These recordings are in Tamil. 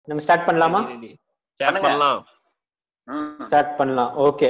நம்ம ஸ்டார்ட் பண்ணலாமா ஸ்டார்ட் பண்ணுங்க. பண்ணலாம் ம். ஸ்டார்ட் பண்ணலாம் ஓகே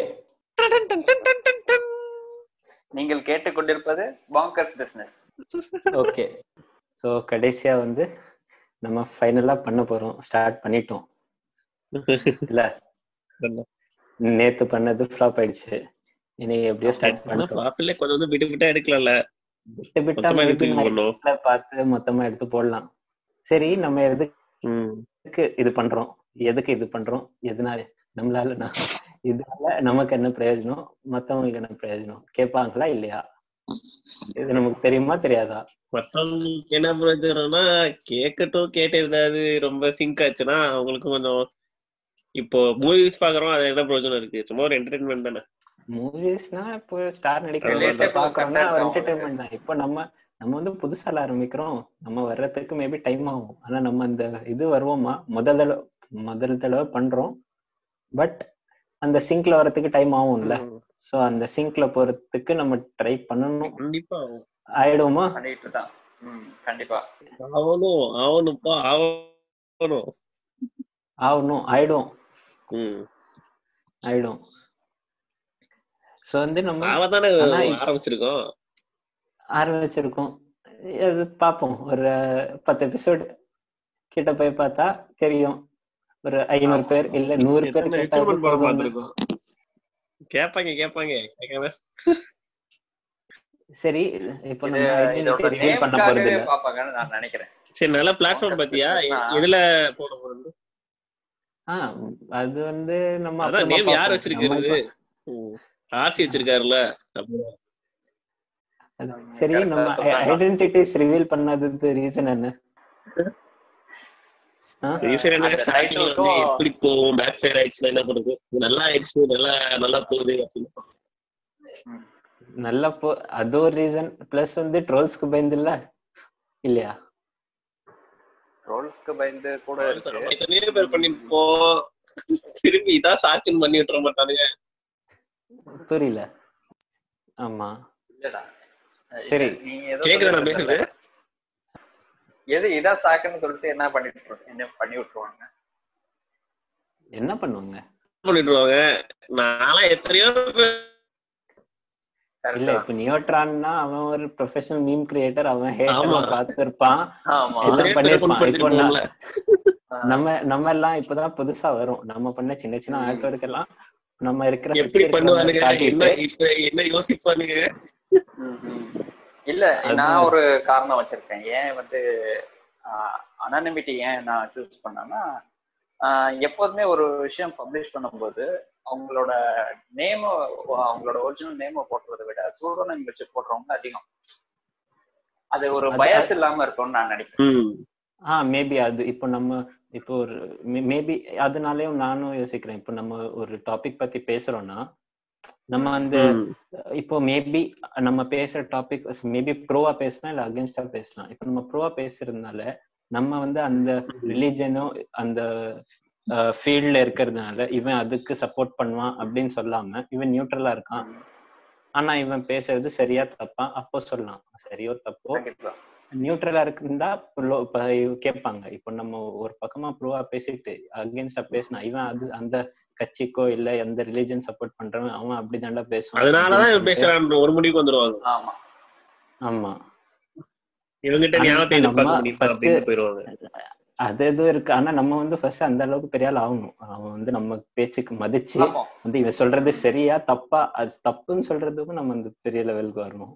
நீங்கள் கேட்டுக்கொண்டிருப்பது பாங்கர்ஸ் பிசினஸ் ஓகே சோ கடைசியா வந்து நம்ம ஃபைனலா பண்ண போறோம் ஸ்டார்ட் பண்ணிட்டோம் இல்ல நேத்து பண்ணது ஃப்ளாப் ஆயிடுச்சு இனி எப்படியோ ஸ்டார்ட் பண்ணிட்டோம் பாப்பில கொஞ்சம் வந்து விட்டு விட்டா எடுக்கலாம்ல விட்டு விட்டா மொத்தமா maybe எடுத்து நான் பண்ணோம் இதுல பார்த்து மொத்தமா எடுத்து போடலாம் சரி நம்ம ம். எதுக்கு இது பண்றோம் எதுக்கு இது பண்றோம் எதனால நம்மளால நான் இதனால நமக்கு என்ன பிரயோஜனம் மத்தவங்களுக்கு என்ன பிரயோஜனம் கேட்பாங்களா இல்லையா இது நமக்கு தெரியுமா தெரியாதா மத்தவங்களுக்கு என்ன பிரயோஜனம்னா கேட்கட்டும் கேட்டு ஏதாவது ரொம்ப சிங்க் ஆச்சுன்னா அவங்களுக்கும் கொஞ்சம் இப்போ மூவிஸ் பாக்குறோம் அது என்ன பிரயோஜனம் இருக்கு சும்மா ஒரு என்டர்டைன்மெண்ட் தானே மூவிஸ்னா இப்போ ஸ்டார் நடிக்கிற Relatable பாக்குறோம்னா content ஒரு தான் என்டர்டைன்மெண்ட் தான் இப்போ நம்ம நம்ம வந்து புதுசால ஆரம்பிக்கிறோம் நம்ம வர்றதுக்கு மேபி டைம் ஆகும் ஆனா நம்ம அந்த இது வருவோமா முதல் தடவை முதல் தடவை பண்றோம் பட் அந்த சிங்க்ல வரதுக்கு டைம் ஆகும்ல ம். சோ அந்த சிங்க்ல போறதுக்கு நம்ம ட்ரை பண்ணணும் கண்டிப்பா ஆயிடுமா பண்ணிட்டு தான் ம் கண்டிப்பா ஆகணும் ஆகணும்ப்பா ஆகணும் ஆகணும் ஆயிடும் ம். ஆயிடும் சோ வந்து நம்ம அவதானே ஆனா இப்ப- ஆரம்பிச்சிருக்கோம் ஆரம்பிச்சிருக்கோம் அது பார்ப்போம் ஒரு பத்து எபிசோடு கிட்ட போய் பார்த்தா தெரியும் ஒரு ஐநூறு பேர் இல்ல நூறு பேர் எத்தனை கேட்டா experiment படம் போதும்னு. பார்த்திருக்கோம். கேட்பாங்க கேட்பாங்க கேட்காம சரி இப்போ இது நம்ம ஐடென்டிட்டி இதோட ரிவீல் பண்ண போறது நேம்காகவே இல்ல பாப்பாங்கன்னு நான் நினைக்கிறேன் சரி நல்ல பிளாட்ஃபார்ம் பாத்தியா ஆ. எதுல போட போறது ஆ அது வந்து நம்ம அதான் அப்புறமா நேம் யார் பார்ப்போம். வச்சிருக்கிறது நம்ம ஆர்சி வச்சிருக்காருல்ல அப்போ இப்ப- சரி correct ஆ நம்ம சொன்னாங்க. ஐடென்டிட்டிஸ் ரிவீல் பண்ணதுக்கு ரீசன் என்ன ஆ? ரீசன் என்ன அந்த ஸ்டார்டிங்ல வந்து title-க்கும் எப்படி போகும் பேக் ஃபயர் ஆயிடுச்சுன்னா என்ன பண்றது இது நல்லா ஆயிடுச்சு நல்லா நல்லா போகுது அப்படின்னு ம். நல்லா போ அது ஒரு ரீசன் பிளஸ் வந்து ட்ரோல்ஸ்க்கு பயந்து இல்ல இல்லையா ரோல்ஸ்க்கு பயந்து கூட இருக்கு நம்ம எத்தனையோ பேர் பண்ணிருப்போம் திரும்பி இதான் சாக்குன்னு பண்ணி விட்டுற மாட்டானுங்க புரியல ஆமா இல்லடா. சரி. நீ ஏதோ கேக்குறேன் நான் சொல்லிட்டு பேசுறது இருந்த. எது இதான் சாக்குன்னு சொல்லிட்டு என்ன பண்ணிட்டு இருக்க- என்ன பண்ணி விட்டுருவாங்க என்ன பண்ணுவாங்க பண்ணிட்டுருவாங்க நான்லாம் எத்தனையோ பேர் இல்ல Correct இப்ப நியோட்ரான்னா அவன் ஒரு ப்ரொஃபஷனல் மீம் கிரியேட்டர் அவன் ஹேட் ஆமா. எல்லாம் பார்த்திருப்பான் ஆ? ஆமா எல்லாம் நிறைய பேரை பண்ணிருப்பான். புண்படுத்திருப்போம்ல. ஆ. நம்ம நம்ம எல்லாம் இப்பதான் புதுசா வரும் நம்ம பண்ண சின்ன சின்ன ம். ஆர்ட் ஒர்க் எல்லாம் நம்ம இருக்கிற சுத்தி எப்படி இருக்கிறவங்க பண்ணுவானுங்க என்ன காட்டிட்டு இப்ப என்ன யோசிப்பானுங்க ம், ம். இல்ல அது- நான் ஒரு காரணம் வச்சிருக்கேன் ஏன் வந்து அனானிமிட்டி ஏன் நான் சூஸ் பண்ணேன்னா ஆஹ் எப்போதுமே ஒரு விஷயம் பப்ளிஷ் பண்ணும்போது அவங்களோட நேம அவங்களோட ஒரிஜினல் நேம போடுறதை விட சூடோனம் வச்சு போடுறவங்க அதிகம் அது ஒரு அது- பயஸ் இல்லாம இருக்கும்னு நான் நினைக்கிறேன் ம். ஆ மேபி அது இப்போ நம்ம இப்போ ஒரு மேபி அதனாலயும் நானும் யோசிக்கிறேன் இப்போ நம்ம ஒரு டாபிக் பத்தி பேசுறோம்னா நம்ம அந்த ம். இப்போ மேபி நம்ம பேசுற டாபிக் மேபி ப்ரோவா பேசலாம் இல்ல அகேன்ஸ்டா பேசலாம் இப்போ நம்ம ப்ரோவா பேசுறதுனால நம்ம வந்து அந்த ரிலீஜனும் அந்த ஃபீல்ட்ல இருக்கிறதுனால இவன் அதுக்கு சப்போர்ட் பண்ணுவான் அப்படின்னு சொல்லாம இவன் நியூட்ரலா இருக்கான் ஆனா இவன் பேசுறது சரியா தப்பா அப்போ சொல்லலாம் சரியோ தப்போ கண்டிப்பா நியூட்ரலா இருந்தா pro- இப்ப கேட்பாங்க இப்போ நம்ம ஒரு பக்கமா ப்ரோவா பேசிட்டு அகேன்ஸ்டா பேசினா இவன் அது அந்த கட்சிக்கோ இல்ல எந்த ரிலீஜன் சப்போர்ட் பண்றவன் அவன் அப்படிதான்டா பேசுவான் அதனாலதான் அப்படின்னு இவன் பேசுறான்ற ஒரு முடிவுக்கு வந்துருவாங்க ஆமா ஆமா இவங்கிட்ட ஆனா ஞாபகத்தை நம்ம எதிர்பார்க்க முடியுமா first- அப்படின்னு போயிருவாங்க அது எதுவும் இருக்கு ஆனா நம்ம வந்து ஃபர்ஸ்ட் அந்த அளவுக்கு பெரிய ஆள் ஆகணும் அவன் வந்து நம்ம பேச்சுக்கு மதிச்சு ஆமா வந்து இவன் சொல்றது சரியா தப்பா அது தப்புன்னு சொல்றதுக்கும் நம்ம வந்து பெரிய லெவலுக்கு வரணும்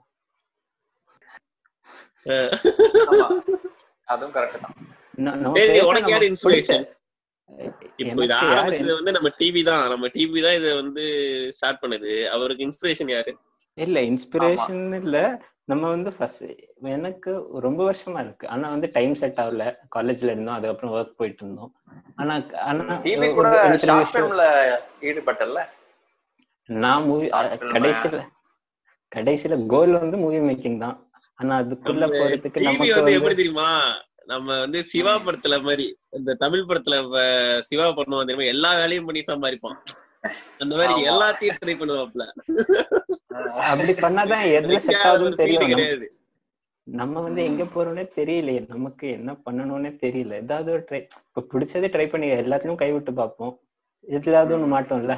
ஆமா அதுவும் கரெக்ட் தான் ந- நம்ம சரி, பேச உனக்கு யாரு நமக்கு inspiration? பிடிச்ச- இப்போ எனக்கு இது யாரு ஆரம்பிச்சது வந்து நம்ம டிவி தான் நம்ம டிவி தான் இதை வந்து ஸ்டார்ட் பண்ணுது அவருக்கு இன்ஸ்பிரேஷன் யாரு இல்ல இன்ஸ்பிரேஷன் இல்ல நம்ம வந்து ஃபர்ஸ்ட் எனக்கு ரொம்ப வருஷமா இருக்கு ஆனா வந்து டைம் செட் ஆகல காலேஜ்ல இருந்தோம் அதுக்கப்புறம் ஒர்க் போயிட்டு இருந்தோம் ஆனா ஆனா டிவி கூட ஒரு interview ஷார்ட் show- பிலிம்ல ஈடுபட்டல நான் மூவி short film. கடைசியில கடைசியில கோல் வந்து மூவி மேக்கிங் தான் ஆனா அதுக்குள்ள நம்ம போறதுக்கு டிவி நமக்கு வந்து வந்து எப்படி தெரியுமா நம்ம வந்து சிவா ம். படத்துல மாதிரி இந்த தமிழ் படத்துல வ- சிவா பண்ணுவான் தெரியுமா எல்லா வேலையும் பண்ணி சம்பாதிப்பான் அந்த மாதிரி ஆமா. எல்லாத்தையும் ட்ரை பண்ணுவாப்ல அப்படி பண்ணாதான் எதுல அதுக்கு செட் ஒரு ஆகுதுன்னு field தெரியும் நம்ம- கிடையாது நம்ம வந்து எங்க போறோம்னே தெரியலையே நமக்கு என்ன பண்ணணும்னே தெரியல ஏதாவது ஒரு ட்ரை இப்ப பிடிச்சதே ட்ரை பண்ணி எல்லாத்துலயும் கைவிட்டு பார்ப்போம் இதுலாவது ஒண்ணு மாட்டோம்ல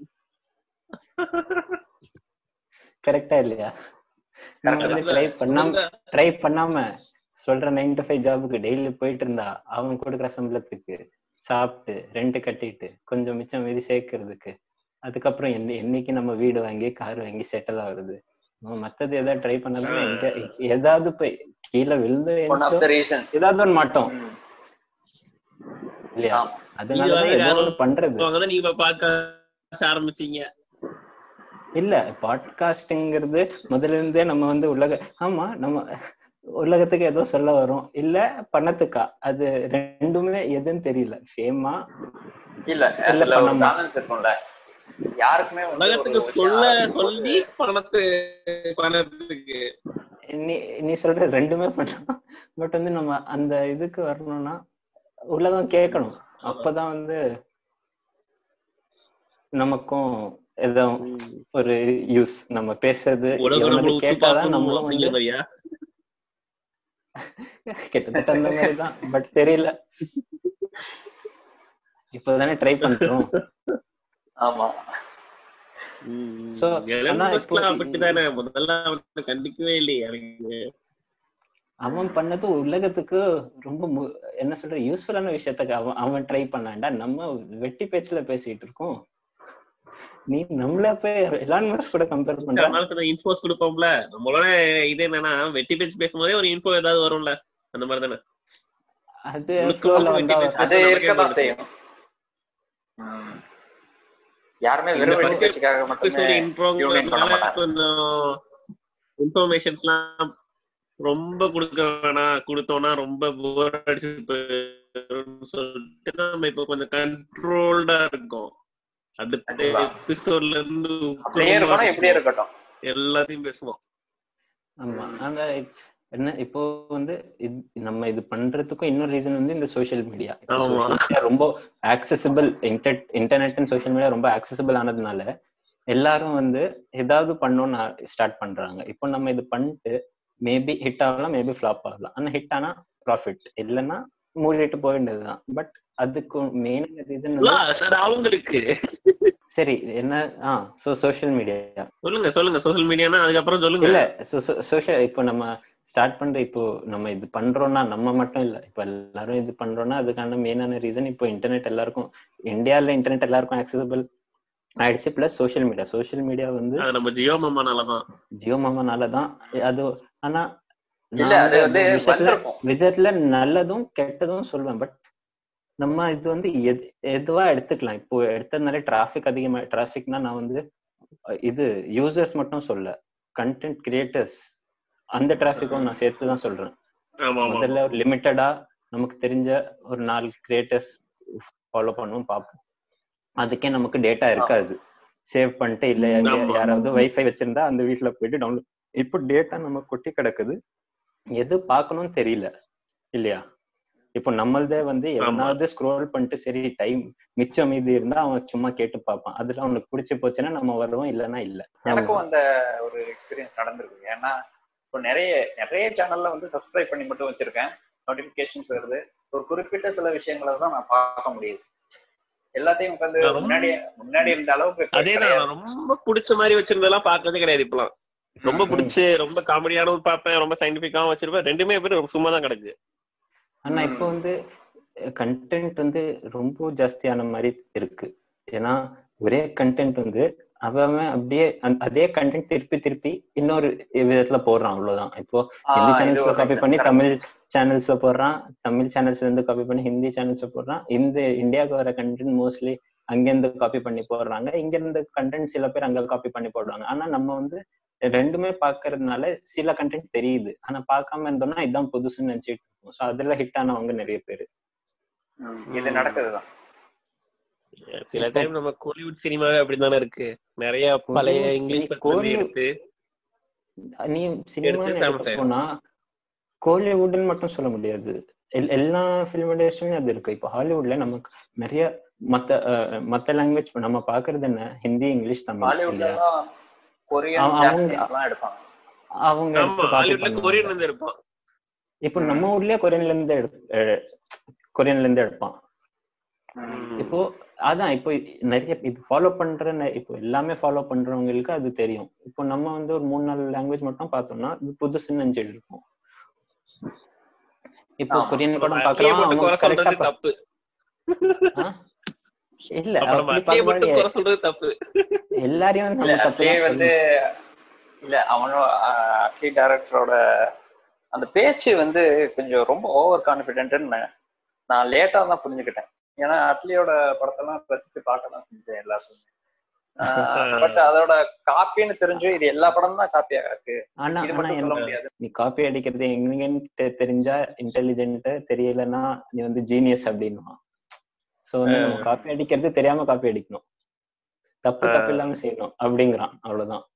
கரெக்டா இல்லையா நம்ம வந்து ட்ரை பண்ணாம ட்ரை பண்ணாம சொல்ற நைன் டு ஃபைவ் ஜாபுக்கு டெய்லி போயிட்டு இருந்தா அவன் கொடுக்குற சம்பளத்துக்கு சாப்பிட்டு ரெண்ட் கட்டிட்டு கொஞ்சம் மிச்சம் மீதி சேர்க்கறதுக்கு அதுக்கப்புறம் என்ன என்னைக்கு நம்ம வீடு வாங்கி கார் வாங்கி செட்டில் ஆகுறது நம்ம மத்தது ஏதாவது ட்ரை பண்ணாதான் எங்க ஏதாவது போய் கீழே விழுந்து ஒன் ஆஃப் எந்திரிச்சோ, த ரீசன்ஸ் ஏதாவது ஒண்ணு மாட்டோம் இல்லையா அதனாலதான் இது ஏதோ வேற ஒண்ணு பண்றது வாங்க நீங்க இப்ப பார்க்க ஆரம்பிச்சீங்க இல்ல பாட்காஸ்ட்ங்கிறது முதல்ல இருந்தே நம்ம வந்து உலக ஆமா நம்ம உலகத்துக்கு ஏதோ சொல்ல வரோம் இல்ல பணத்துக்கா அது ரெண்டுமே எதுன்னு தெரியல ஃபேமா இல்ல இல்ல, அதுல ஒரு பண்ணாம. பேலன்ஸ் இருக்கும்ல யாருக்குமே வந்து உலகத்துக்கு ஒரு சொல்ல விஷயம் சொல்லி பணத்து பணத்துக்கு நீ நீ சொல்ற ரெண்டுமே பண்ணலாம் பட் வந்து நம்ம அந்த இதுக்கு வரணும்னா உலகம் கேட்கணும் அப்பதான் வந்து நமக்கும் ஏதோ ஒரு யூஸ் நம்ம பேசுறது உலகம் எவனது நம்மள உத்து கேட்டாதான் பார்க்கணும் நம்மளும் அப்படிங்கிற வந்து மாதிரியா கிட்டத்தட்ட அந்த மாதிரிதான் பட் தெரியல இப்பதானே ட்ரை பண்றோம் ஆமா So, ஆனா எல்லாம் இப்போ- அப்படித்தானே முதல்ல வந்து கண்டிக்கவே இல்லையே எனக்கு அவன் பண்ணது உலகத்துக்கு ரொம்ப மு- என்ன சொல்ற யூஸ்ஃபுல்லான விஷயத்துக்கு அவன் அவன் ட்ரை பண்ணான்டா நம்ம வெட்டி பேச்சுல பேசிட்டு இருக்கோம் நீ நம்மள போய் எலான் மஸ்க் கூட கம்பேர் பண்ற அதனால கொஞ்சம் இன்ஃபோஸ் கொடுப்போம்ல நம்மளோட இது என்னன்னா வெட்டி பேச்சு பேசும்போதே ஒரு இன்ஃபோ ஏதாவது வரும்ல அந்த மாதிரி தானே அது முழுக்க ஃப்ளோல முழுக்க வந்தா வெட்டி பேச்சு. அது நமக்கே இருக்கதான் தோணுது. செய்யும் ம். யாருமே இந்த வெறும் first வெட்டிக்காக எபிசோடு மட்டுமே unite பண்ண இன்ட்ரோங்கிறதுனால மாட்டாங்க. கொஞ்சம் இன்ஃபர்மேஷன்ஸ்லாம் ரொம்ப கொடுக்க வேணாம் கொடுத்தோம்னா ரொம்ப போர் அடிச்சு போயிடும்னு சொல்லிட்டு நம்ம இப்ப கொஞ்சம் கண்ட்ரோல்டா இருக்கோம் அடுத்த கண்டிப்பா. எபிசோட்ல இருந்து அப்படியே இருக்கணும் இப்படியே இருக்கட்டும் எல்லாத்தையும் பேசுவோம் ஆமா அந்த என்ன இப்போ வந்து இது- நம்ம இது பண்றதுக்கும் இன்னொரு ரீசன் வந்து இந்த சோஷியல் மீடியா ஆமா. ரொம்ப accessible internet and social media ரொம்ப ஆக்சசிபிள் ஆனதுனால எல்லாரும் வந்து ஏதாவது பண்ணணும்னு ஸ்டார்ட் பண்றாங்க இப்போ நம்ம இது பண்ணிட்டு மேபி ஹிட் ஆகலாம் மேபி ஃபிளாப் ஆகலாம் ஆனா ஹிட் ஆனா ப்ராஃபிட் இல்லைன்னா மூடிட்டு போக வேண்டியதுதான் பட் அதுக்கு மெயின் ரீசன் சார் அவங்களுக்கு சரி என்ன ஆ சோ சோஷியல் மீடியா சொல்லுங்க சொல்லுங்க சோஷியல் மீடியானா அதுக்கப்புறம் சொல்லுங்க இல்ல சோஷியல் இப்போ நம்ம ஸ்டார்ட் பண்ற இப்போ நம்ம இது பண்றோம்னா நம்ம மட்டும் இல்ல இப்ப எல்லாரும் இது பண்றோம்னா அதுக்கான மெயினான ரீசன் இப்போ இன்டர்நெட் எல்லாருக்கும் இந்தியால இன்டர்நெட் எல்லாருக்கும் ஆக்சசபிள் ஆயிடுச்சு plus social media social media வந்து அது நம்ம ஜியோ மாமானாலதான் ஜியோ மாமானால தான் அது ஆனா இல்ல நான் அது வந்து வந்து அந்த விஷயத்துல வந்திருக்கும் விதத்துல நல்லதும் கெட்டதும் சொல்லுவேன் பட் நம்ம இது வந்து எது எதுவா எடுத்துக்கலாம் இப்போ எடுத்ததுனால டிராபிக் அதிகமா டிராபிக்னா நான் வந்து அஹ், இது யூசர்ஸ் மட்டும் சொல்ல கண்டென்ட் கிரியேட்டர்ஸ் அந்த டிராபிக்கும் நான் சேர்த்து தான் சொல்றேன் ஆமா ஆமா முதல்ல ஒரு லிமிட்டடா நமக்கு தெரிஞ்ச ஒரு நாலு கிரியேட்டர்ஸ் ஃபாலோ பண்ணுவோம் பார்ப்போம் அதுக்கே நமக்கு டேட்டா இருக்காது சேவ் பண்ணிட்டு இல்ல எங்க ஆமா. யாராவது வைஃபை வச்சிருந்தா அந்த வீட்ல போயிட்டு டவுன்லோட் இப்போ டேட்டா நம்ம கொட்டி கிடக்குது எது பார்க்கணும்னு தெரியல இல்லையா இப்போ நம்மளதே வந்து எவனாவது ஸ்க்ரோல் பண்ணிட்டு சரி டைம் மிச்சம் மீதி இருந்தா அவன் சும்மா கேட்டு பார்ப்பான் அதுல அவனுக்கு பிடிச்சு போச்சுன்னா நம்ம வருவோம் இல்லைன்னா இல்ல எனக்கும் அந்த ஒரு எக்ஸ்பீரியன்ஸ் நடந்திருக்கு ஏன்னா இப்போ நிறைய நிறைய சேனல்ல வந்து சப்ஸ்கிரைப் பண்ணி மட்டும் வச்சிருக்கேன் நோட்டிபிகேஷன்ஸ் வருது ஒரு குறிப்பிட்ட சில விஷயங்களை தான் நான் பார்க்க முடியுது எல்லாத்தையும் உட்காந்து ரொம்ப- முன்னாடி முன்னாடி இருந்த அளவுக்கு இப்ப அதேதான் கிடையாது. நான் ரொம்ப பிடிச்ச மாதிரி வச்சிருந்ததெல்லாம் பாக்குறதே கிடையாது இப்பலாம் ரொம்ப ம். பிடிச்சு ரொம்ப காமெடியானவும் பார்ப்பேன் ரொம்ப சயின்டிபிக்காவும் வச்சிருப்பேன் ரெண்டுமே பேர் சும்மா தான் கிடக்கு ஆனா ம். இப்போ வந்து கண்டென்ட் வந்து ரொம்ப ஜாஸ்தியான மாதிரி இருக்கு ஏன்னா ஒரே கண்டென்ட் வந்து அவன் அவன் அப்படியே அந்த- அதே கண்டென்ட் திருப்பி திருப்பி இன்னொரு விதத்துல போடுறான் அவ்வளவுதான் இப்போ ஆ, ஹிந்தி இது சேனல்ஸ்ல ஒரு காப்பி பண்ணி correct. தமிழ் சேனல்ஸ்ல போடுறான் தமிழ் சேனல்ஸ்ல இருந்து காப்பி பண்ணி ஹிந்தி சேனல்ஸ்ல போடுறான் இந்த இந்தியாவுக்கு வர கண்டென்ட் மோஸ்ட்லி அங்க இருந்து காப்பி பண்ணி போடுறாங்க இங்க இருந்து கண்டென்ட் சில பேர் அங்க காப்பி பண்ணி போடுவாங்க ஆனா நம்ம வந்து ரெண்டுமே பாக்குறதுனால சில கண்டென்ட் தெரியுது ஆனா பார்க்காம இருந்தோம்னா இதான் புதுசுன்னு நினைச்சிட்டு இருக்கோம் சோ அதுல ஹிட் ஆனவங்க நிறைய பேர் ம், இது நடக்குதுதான் சில இப்போ- டைம் நம்ம கோலிவுட் சினிமாவே அப்படித்தானே இருக்கு நிறைய பழைய கோலிவுட் இங்கிலீஷ் நீ படத்துல இருந்து கோலி- எடுத்து நீ சினிமா எடுத்து தமிழ் எடுக்க side. போனா கோலிவுட்னு மட்டும் சொல்ல முடியாது எல்- எல்லா ஃபிலிம் இண்டஸ்ட்ரியும் அது இருக்கு இப்போ ஹாலிவுட்ல நமக்கு நிறைய மத்த அஹ், மத்த லாங்குவேஜ் நம்ம பாக்குறது என்ன ஹிந்தி இங்கிலீஷ் தமிழ் பாலிவுட்ல இல்லையா எல்லாம் கொரியன் அவங்க- ஜாப்பனீஸ் எல்லாம் எடுப்பாங்க அவங்க ஆமா எடுத்து copy ஹாலிவுட்ல பண்ணுவாங்க. கொரியன் வந்து இருப்பான் இப்போ நம்ம ஊர்லயே கொரியன்ல இருந்து எடு- அஹ் கொரியன்ல இருந்து எடுப்பான் இப்போ அதான் இப்போ நிறைய இது ஃபாலோ பண்ற நெ- இப்போ எல்லாமே ஃபாலோ பண்றவங்களுக்கு அது தெரியும் இப்போ நம்ம வந்து ஒரு மூணு நாலு லாங்குவேஜ் மட்டும் பார்த்தோம்னா இது புதுசுன்னு நினைச்சிட்டு இருக்கோம் இப்போ ஆமா. கொரியன் படம் அட்லியை பாக்குறோம் மட்டும் குறை அவங்க சொல்றது கரெக்டா தப்பு இல்ல அப்ப நம்ம அப்படி அட்லியை மட்டும் பார்க்கும்போது குறை சொல்றது தப்பு எல்லாரையும் இல்ல நம்ம தப்பு அப்படியே தான் வந்து சொல்லணும் இல்ல அவனோட அட்லி டைரக்டரோட அந்த பேச்சு வந்து கொஞ்சம் ரொம்ப ஓவர் கான்பிடென்ட்னு நான் லேட்டா தான் புரிஞ்சுக்கிட்டேன் ஏன்னா அட்லியோட படத்தெல்லாம் ரசிச்சு பார்க்க தான் செஞ்சேன் எல்லாருமே பட் அதோட காப்பின்னு தெரிஞ்சு இது எல்லா படமும் தான் காப்பியா இருக்கு ஆனா இது ஆனா மட்டும் சொல்ல எனக்கு முடியாது நீ காப்பி அடிக்கிறது எங்கன்னு தெ- தெரிஞ்சா இன்டெலிஜென்ட் தெரியலன்னா நீ வந்து ஜீனியஸ் அப்படின்னுவான் சோ வந்து நம்ம காப்பி அடிக்கிறது தெரியாம காப்பி அடிக்கணும் தப்பு தப்பு இல்லாம செய்யணும் அப்படிங்கிறான் அவ்வளவுதான்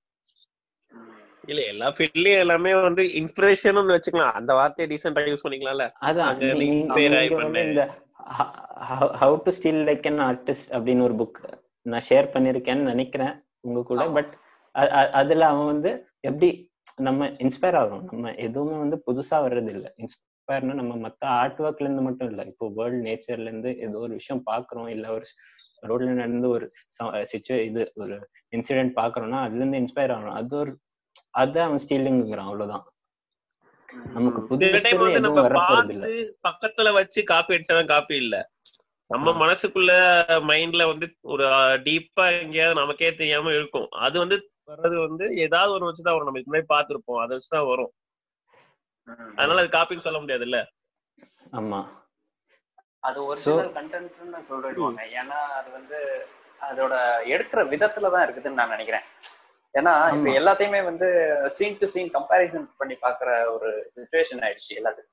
இல்ல எல்லா ஃபீல்ட்லயும் எல்லாமே வந்து இன்ஸ்பிரேஷன் வச்சுக்கலாம் அந்த வார்த்தையை டீசெண்டா யூஸ் பண்ணிக்கலாம்ல அதான் அங்க நீ- நீ நீ- inspire ஆகி நீங்க வந்து பண்ணு. இந்த how to steal like an artist அப்படின்னு ஒரு புக் நான் ஷேர் பண்ணிருக்கேன்னு நினைக்கிறேன் உங்க கூட ஆமா. பட் அதுல அவன் வந்து எப்படி நம்ம இன்ஸ்பயர் ஆகிறோம் நம்ம எதுவுமே வந்து புதுசா வர்றது இல்ல இன்ஸ்பயர்னா நம்ம மத்த ஆர்ட் ஒர்க்ல இருந்து மட்டும் இல்ல இப்போ வேர்ல்ட் நேச்சர்ல இருந்து ஏதோ ஒரு விஷயம் பாக்குறோம் இல்ல ஒரு ரோட்ல நடந்து ஒரு சிச்சுவே இது ஒரு இன்சிடென்ட் பாக்குறோம்னா அதுல இருந்து இன்ஸ்பயர் ஆகணும் அது ஒரு அதான் அவன் ஸ்டீலிங்கிறான் அவ்வளவுதான் நமக்கு சில டைம் புதுசு வந்து நம்ம எதுவும் வரப்போறது இல்ல பார்த்து பக்கத்துல வச்சு காப்பி அடிச்சாதான் காப்பி இல்ல நம்ம ஆ. மனசுக்குள்ள மைண்ட்ல வந்து ஒரு டீப்பா எங்கேயாவது நமக்கே தெரியாம இருக்கும் அது வந்து வர்றது வந்து ஏதாவது ஒரு வச்சுதான் வரும் நம்ம இதுக்கு முன்னாடி பார்த்திருப்போம் அதை வச்சுதான் வரும் அதனால அது காப்பின்னு சொல்ல முடியாது இல்ல ஆமா அது ஒரிஜினல் கண்டென்ட்னு சொல்லிடுவாங்க ஏன்னா அது வந்து அதோட எடுக்கிற விதத்துல தான் இருக்குதுன்னு நான் நினைக்கிறேன் ஏன்னா இப்ப ஆமா. எல்லாத்தையுமே வந்து சீன் டு சீன் கம்பேரிசன் பண்ணி பாக்குற ஒரு சுச்சுவேஷன் ஆயிடுச்சு எல்லாத்துக்கும்